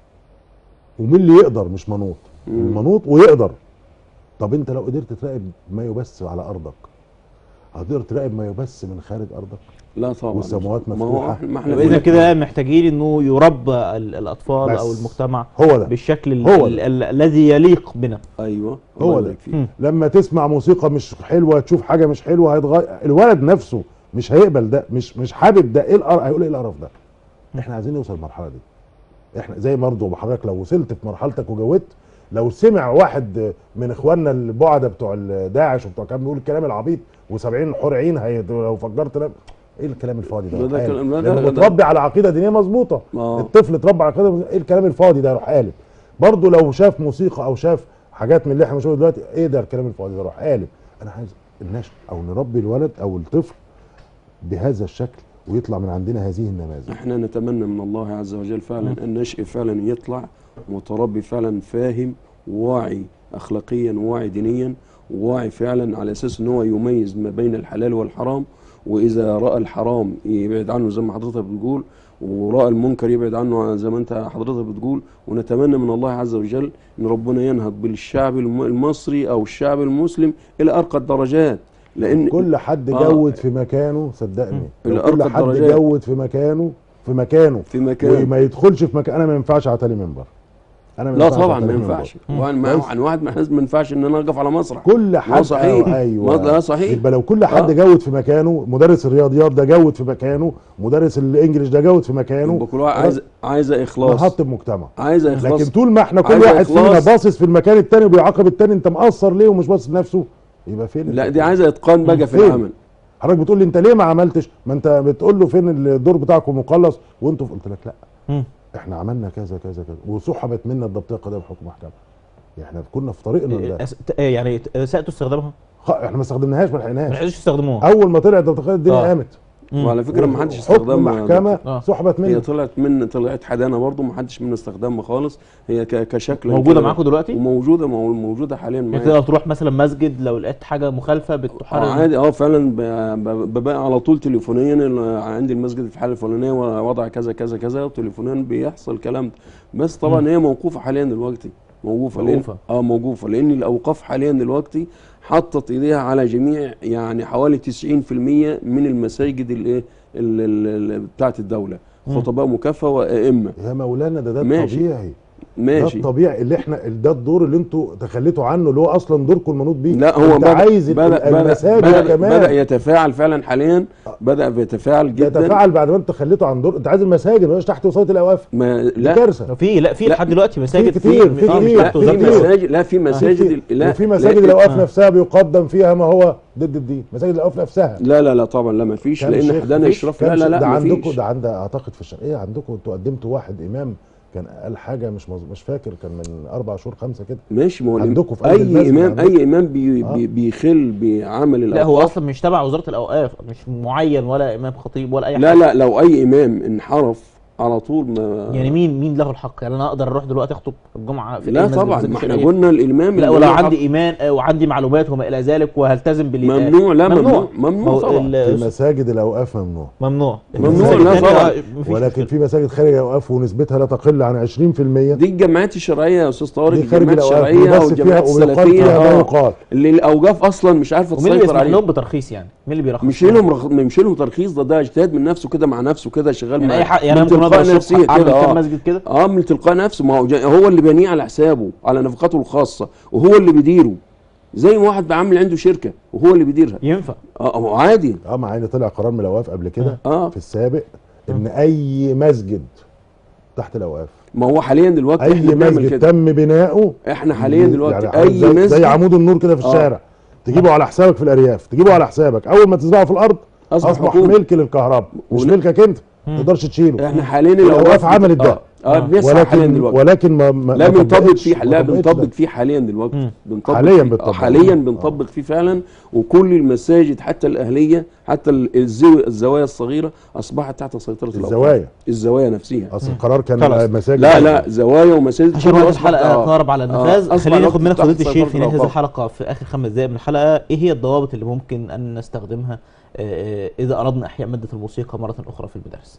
ومين اللي يقدر مش منوط مم. المنوط ويقدر طب انت لو قدرت تراقب ما يبث على ارضك هتقدر تراقب ما يبث من خارج ارضك لا طبعا والسماوات ما هو مفتوحة. إحنا- ما احنا اذا بنقول- كده محتاجين انه يربى ال- الاطفال بس. او المجتمع هو ده بالشكل ال- هو ال- ده. ال- الذي يليق بنا ايوه هو الله ده. يبارك فيك. مم. لما تسمع موسيقى مش حلوه تشوف حاجه مش حلوه هيتغير الولد نفسه مش هيقبل ده مش مش حابب ده ايه القرف هيقول ايه القرف ده احنا عايزين نوصل للمرحله دي احنا زي برضه حضرتك لو وصلت في مرحلتك وجودت لو سمع واحد من اخواننا البعده بتوع داعش وبتوع كان بيقول الكلام العبيط و70 حور عين هي لو فجرت لا ايه الكلام الفاضي ده ده- ده روح قالب. كلام- ده- ده- لانه ده- متربي على عقيده دينيه مظبوطه آه. الطفل اتربى على عقيده ايه الكلام الفاضي ده روح قالب برضه لو شاف موسيقى او شاف حاجات من اللي احنا بنشوفها دلوقتي ايه ده الكلام الفاضي ده روح قالب انا عايز النشء او نربي الولد او الطفل بهذا الشكل ويطلع من عندنا هذه النماذج احنا نتمنى من الله عز وجل فعلا ان نشئ فعلا يطلع متربي فعلا فاهم واعي اخلاقيا واعي دينيا واعي فعلا على اساس ان هو يميز ما بين الحلال والحرام واذا راى الحرام يبعد عنه زي ما حضرتك بتقول وراى المنكر يبعد عنه زي ما انت حضرتك بتقول ونتمنى من الله عز وجل ان ربنا ينهض بالشعب الم- المصري او الشعب المسلم الى ارقى الدرجات لان كل حد آه. جود في مكانه صدقني لو الأرقى كل حد الدرجات. جود في مكانه في مكانه في مكان وما يدخلش في مكان انا ما ينفعش اعتلي منبر انا لا ينفعش طبعا ما أعترف ينفعش بالموضوع. وانا مع كويس. عن واحد من الناس ما ينفعش ان انا اقف على مسرح كل ما حد صحيح ايوه ما ده صحيح يبقى لو كل حد آه. جود في مكانه مدرس الرياضيات ده جود في مكانه مدرس الانجليش ده جود في مكانه يبقى كل واحد عايز عايزه اخلاص نحط المجتمع عايزه اخلاص لكن طول ما احنا كل عايزة واحد فينا إخلاص. باصص في المكان التاني وبيعاقب التاني انت مقصر ليه ومش باصص لنفسه يبقى فين لا الت- دي عايزه اتقان بقى في فين؟ العمل حضرتك بتقول لي انت ليه ما عملتش ما انت بتقول له فين الدور بتاعكم مقلص وانتوا قلت لك لا مم. احنا عملنا كذا كذا كذا وسحبت منا الضبطيه القضائيه بحكم محكمه احنا كنا في طريقنا إيه، لده أس- ت- إيه، يعني ت- سأتوا استخدامها خ- احنا ما استخدمناهاش ما ما لحقناش لحقتوش تستخدموها اول ما طلعت الضبطيه الدنيا آه. قامت مم. وعلى فكره ما حدش حكم استخدمها محكمه آه. سحبت هي منا طلعت من طلعت حدانا برضو ما حدش منا استخدمها خالص هي ك- كشكل موجوده كده. معاكم دلوقتي؟ وموجوده مو- موجوده حاليا يعني معايا تقدر تروح مثلا مسجد لو لقيت حاجه مخالفه آه بتحرر عادي اه فعلا ب- ب- ببقى على طول تليفونيا ال- عندي المسجد في الحاله الفلانيه ووضع كذا كذا كذا وتليفونيا بيحصل الكلام ده بس طبعا هي موقوفه حاليا دلوقتي موقوفه لأن- موقوفة. اه موقوفه لان الاوقاف حاليا دلوقتي حطت ايديها على جميع يعني حوالي 90% من المساجد الايه ال- ال- ال- بتاعت الدوله خطباء مكافاه وائمه يا مولانا ده ده ماشي. الطبيعي ده ماشي الطبيعي اللي احنا ده الدور اللي انتوا تخليتوا عنه اللي هو اصلا دوركم المنوط بيه لا هو انت بدأ عايز ال- بدأ بدأ, المساجد بدأ, كمان بدأ يتفاعل فعلا حاليا بدأ يتفاعل جدا يتفاعل بعد ما انت خليته عن دور انت عايز المساجد ما تحت وصايه الاوقاف ما دي لا كارثه في لا في لا، لحد دلوقتي مساجد كتير، في آه، مش كتير، تحت في وزارة كتير. الأوقاف. مساجد لا في مساجد لا وفي مساجد لا الاوقاف آه. نفسها بيقدم فيها ما هو ضد الدين مساجد الاوقاف نفسها لا لا لا طبعا لا ما فيش كام لان شيخ؟ حدانا مفيش؟ اشراف كام لا لا شيخ؟ لا ده ما عندكم فيش ده عند اعتقد في الشرقيه عندكم انتوا قدمتوا واحد امام كان قال حاجه مش مز... مش فاكر كان من اربع شهور خمسه كده ماشي ما هو عندكم في قلب اي المسجد امام عندكم. اي امام بي آه. بي بيخل بعمل لا هو الاوقاف اصلا مش تبع وزاره الاوقاف مش معين ولا امام خطيب ولا اي لا حاجه لا لو اي امام انحرف على طول ما يعني مين مين له الحق يعني انا اقدر اروح دلوقتي اخطب الجمعه في لا أي مسجد طبعا مسجد ما احنا الشرقية؟ قلنا الامام لا اللي ولو له حق- عندي ايمان آه، وعندي معلومات وما الى ذلك وهلتزم بالايمان ممنوع لا ممنوع ما ممنوع هو طبعا ال- في مساجد الاوقاف ممنوع ممنوع ممنوع، المساجد لا التانية طبعا. مفيش ولكن مشكلة. في مساجد خارج الاوقاف ونسبتها لا تقل عن 20% دي الجمعيات الشرعيه يا استاذ طارق دي خارج الجمعيات الاوقاف الشرعيه او وبس فيها الجمعيات ويقال السلفيه فيها ما اه يقال اللي الاوقاف اصلا مش عارفه ومين اللي تسيطر يسمح عليه لهم بترخيص يعني مين اللي بيرخص مش لهم رخ... مش لهم ترخيص ده ده اجتهاد من نفسه كده مع نفسه كده شغال يعني مع اي حق يعني من انا ممكن تلقاء اقدر نفسيه الصبح اعمل كده كام اه مسجد كده اه من تلقاء نفسه ما هو جا- هو اللي بينيه على حسابه على نفقاته الخاصه وهو اللي بيديره زي ما واحد بعمل عنده شركه وهو اللي بيديرها ينفع اه ما هو عادي اه مع ان طلع قرار من الاوقاف قبل كده اه في السابق ان اي مسجد تحت الاوقاف ما هو حاليا دلوقتي اي احنا بنعمل مسجد كده تم بناؤه احنا حاليا دلوقتي يعني اي زي, مسجد زي عمود النور كده في آه. الشارع تجيبه على حسابك في الارياف تجيبه على حسابك اول ما تزرعه في الارض اصبح اصبح حكومه ملك للكهرباء مش ون- ملكك انت ما تقدرش تشيله احنا حاليا الأوقاف عملت ده. اه, آه بيسعى حاليا ولكن دلوقتي ولكن ما ما لا ما بنطبق طبقتش- فيه ما لا طبقتش بنطبق ده. فيه حاليا دلوقتي مم. بنطبق حاليا فيه. بنطبق. آه حاليا آه. بنطبق فيه فعلا وكل المساجد حتى الاهليه حتى ال- الزو- الزوايا الصغيره اصبحت تحت سيطره الأوقاف. الزوايا الزوايا نفسها اصل القرار كان خلاص. مساجد لا لا زوايا ومساجد عشان كله وقت أصبح- الحلقه آه. قارب على آه، النفاذ أصبح خلينا الوقت ناخد منك تحت فضيله الشيخ في سيطرة نهايه هذه الأوقاف. الحلقه في اخر خمس دقائق من الحلقه ايه هي الضوابط اللي ممكن ان نستخدمها آه، آه، اذا اردنا احياء ماده الموسيقى مره اخرى في المدارس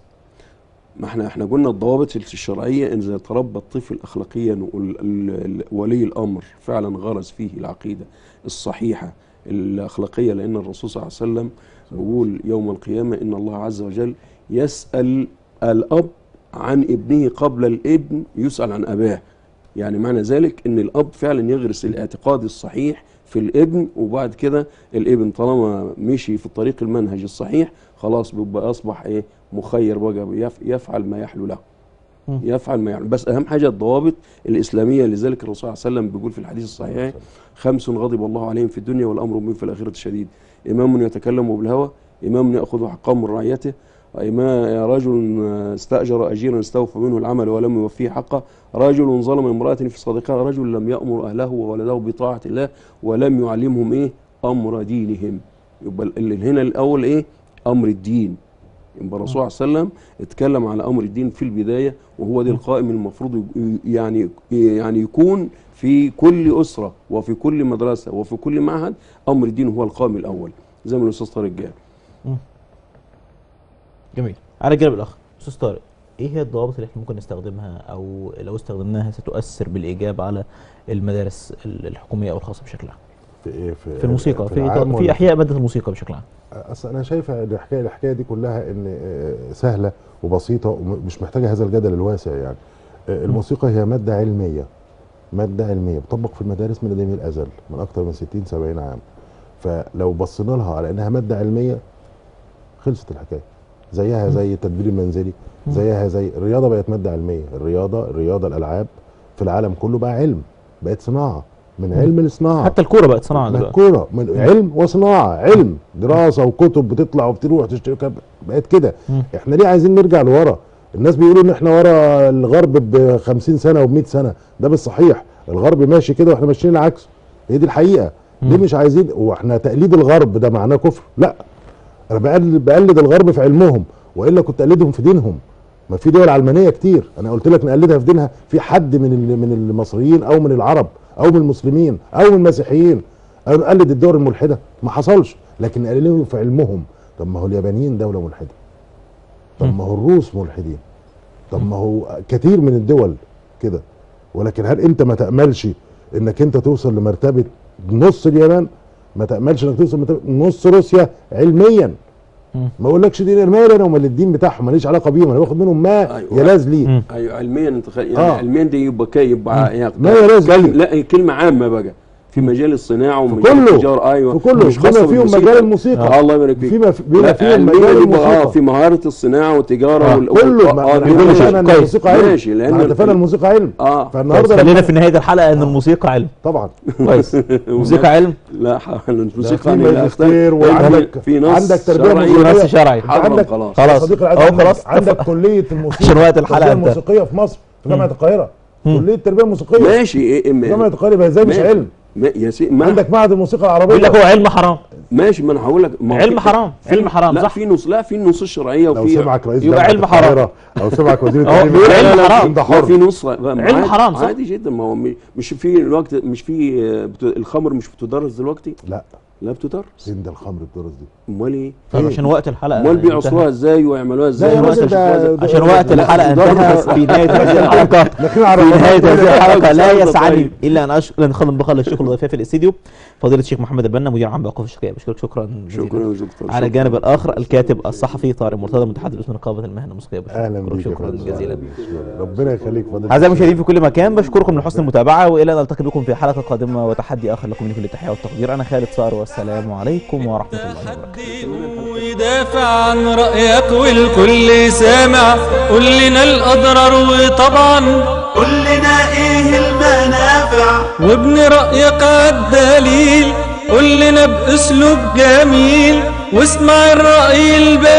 ما احنا احنا قلنا الضوابط الشرعيه ان اذا تربى الطفل اخلاقيا وال- ال- ال- ولي الامر فعلا غرس فيه العقيده الصحيحه الاخلاقيه لان الرسول صلى الله عليه وسلم بيقول يوم القيامه ان الله عز وجل يسال الاب عن ابنه قبل الابن يسال عن اباه يعني معنى ذلك ان الاب فعلا يغرس الاعتقاد الصحيح في الابن وبعد كده الابن طالما مشي في الطريق المنهج الصحيح خلاص بيبقى اصبح ايه مخير بقى يف- يفعل ما يحلو له مم. يفعل ما يحلو بس اهم حاجه الضوابط الاسلاميه لذلك الرسول صلى الله عليه وسلم بيقول في الحديث الصحيح خمس غضب الله عليهم في الدنيا والامر بهم في الاخره شديد امام يتكلم بالهوى امام ياخذ حقه من رعيته إمام رجل استأجر أجيرا استوفى منه العمل ولم يوفيه حقه رجل ظلم امرأة في صديقها رجل لم يأمر أهله وولده بطاعة الله ولم يعلمهم إيه أمر دينهم يبقى ال- ال- هنا الأول إيه أمر الدين يبقى الرسول صلى الله عليه وسلم اتكلم على أمر الدين في البداية وهو ده القائم المفروض ي- يعني يعني يكون في كل أسرة وفي كل مدرسة وفي كل معهد أمر الدين هو القائم الأول زي ما الأستاذ طارق قال جميل على الجانب الاخر استاذ طارق ايه هي الضوابط اللي احنا ممكن نستخدمها او لو استخدمناها ستؤثر بالايجاب على المدارس ال- الحكوميه او الخاصه بشكل عام في ايه في, في الموسيقى في, العام في ولا احياء ماده الموسيقى بشكل عام اصل انا شايف ان الحكايه الحكايه دي كلها ان آه، سهله وبسيطه ومش محتاجه هذا الجدل الواسع يعني آه، الموسيقى هي ماده علميه ماده علميه بتطبق في المدارس من قديم الازل من اكتر من 60 70 عام فلو بصينا لها على انها ماده علميه خلصت الحكايه زيها زي التدبير المنزلي زيها زي الرياضه بقت ماده علميه الرياضه الرياضه الالعاب في العالم كله بقى علم بقت صناعه من علم لصناعه حتى الكوره بقت صناعه ما دلوقتي الكوره من علم وصناعه علم دراسه وكتب بتطلع وبتروح تشتري كب- بقت كده مم. احنا ليه عايزين نرجع لورا الناس بيقولوا ان احنا ورا الغرب ب 50 سنه وب 100 سنه ده مش صحيح الغرب ماشي كده واحنا ماشيين العكس هي دي الحقيقه ليه مش عايزين واحنا تقليد الغرب ده معناه كفر لا انا بقلد بقلد الغرب في علمهم والا كنت اقلدهم في دينهم ما في دول علمانيه كتير انا قلت لك نقلدها في دينها في حد من ال- من المصريين او من العرب او من المسلمين او من المسيحيين او نقلد الدول الملحده ما حصلش لكن نقلدهم في علمهم طب ما هو اليابانيين دوله ملحده طب ما هو الروس ملحدين طب ما هو كتير من الدول كده ولكن هل انت ما تاملش انك انت توصل لمرتبه نص اليابان ما تاملش انك توصل لمرتبه نص روسيا علميا مم. ما اقولكش دين مالي انا ومال الدين بتاعهم ماليش علاقه بيهم انا باخد منهم ما أيوة. يلاز لي مم. ايوه علميا انت خ... يعني آه. علميا دي يبقى كي يبقى يعني ما هي لازم كلمة كده. لا هي كلمه عامه بقى في مجال الصناعه ومجال كله. التجاره ايوه في كله مش بما خاصة فيهم بالموسيقى. مجال الموسيقى آه الله يبارك فيك فيما في- بما لا، فيهم علميا مجال يبقى اه الموسيقى في مهاره الصناعه والتجاره آه. وال... كله وال- ما آه احنا دي كله ماشي. اتفقنا ان كويس. الموسيقى علم ماشي لان احنا اتفقنا الموسيقى علم اه طيب فالنهارده خلينا لما- في نهايه الحلقه ان الموسيقى علم طبعا كويس الموسيقى علم لا ح- ده الموسيقى في أنا لا ماجستير أختلف. وعندك في نص عندك تربيه شرعي. في نص موسيقيه شرعي أنت حرام عندك خلاص. خلاص. يا صديقي العزيز أهو عندك, خلاص. عندك كليه الموسيقى عشان وقت الحلقة التربية انتهى. الموسيقيه في مصر في جامعه القاهره كليه التربيه الموسيقيه ماشي ايه إيه- جامعه القاهره يبقى ازاي مش ماشي. علم ما يا سي ما عندك معهد الموسيقى بيقول العربيه لك هو علم حرام ماشي ما انا هقول لك ما هو علم في- حرام في- علم حرام لا صح في نص لا في النصوص الشرعيه لو وفي سمعك رئيس يبقى جامعه علم حرام. القاهره او سمعك وزير أهو التعليم بيقول العالي، علم حرام. انت لا حر في نص علم حرام، صح؟ عادي جدا ما هو م- مش في الوقت مش في آه، بت- الخمر مش بتدرس دلوقتي لا لا بتدرس فين ده الخمر الدرس دي امال ايه طيب عشان وقت الحلقه امال انتهى. بيعصروها ازاي ويعملوها ازاي لا يا والناس راجل ده- يشوفوها ده- عشان وقت لا، الحلقه ده- انتهى في نهايه هذه الحلقه داخلين على في رمضان نهايه كده. هذه الحلقه لا طيب. يسعني الا ان اشكر ان نخلص بخل الشكر لضيفي في الاستديو فضيله الشيخ محمد البنا مدير عام باوقاف الشرقيه بشكرك شكرا جزيلا. شكرا يا دكتور على شكراً. الجانب الاخر الكاتب الصحفي طارق مرتضى متحدث باسم نقابه المهنه الموسيقيه بشكرك اهلا بيك يا شكرا فندم. جزيلا ربنا يخليك فضيلة اعزائي المشاهدين في كل مكان بشكركم لحسن المتابعه والى ان نلتقي بكم في حلقه قادمه وتحدي اخر لكم من كل التحيه والتقدير انا خالد صار والسلام عليكم ورحمه الله وبركاته ويدافع عن رأيك والكل سامع قول لنا الأضرار وطبعا قول لنا ايه المنافع وابن رأيك عالدليل قول لنا بأسلوب جميل واسمع الرأي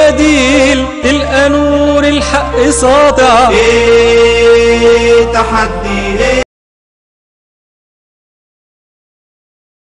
البديل تلقى نور الحق ساطع ايه تحدي ايه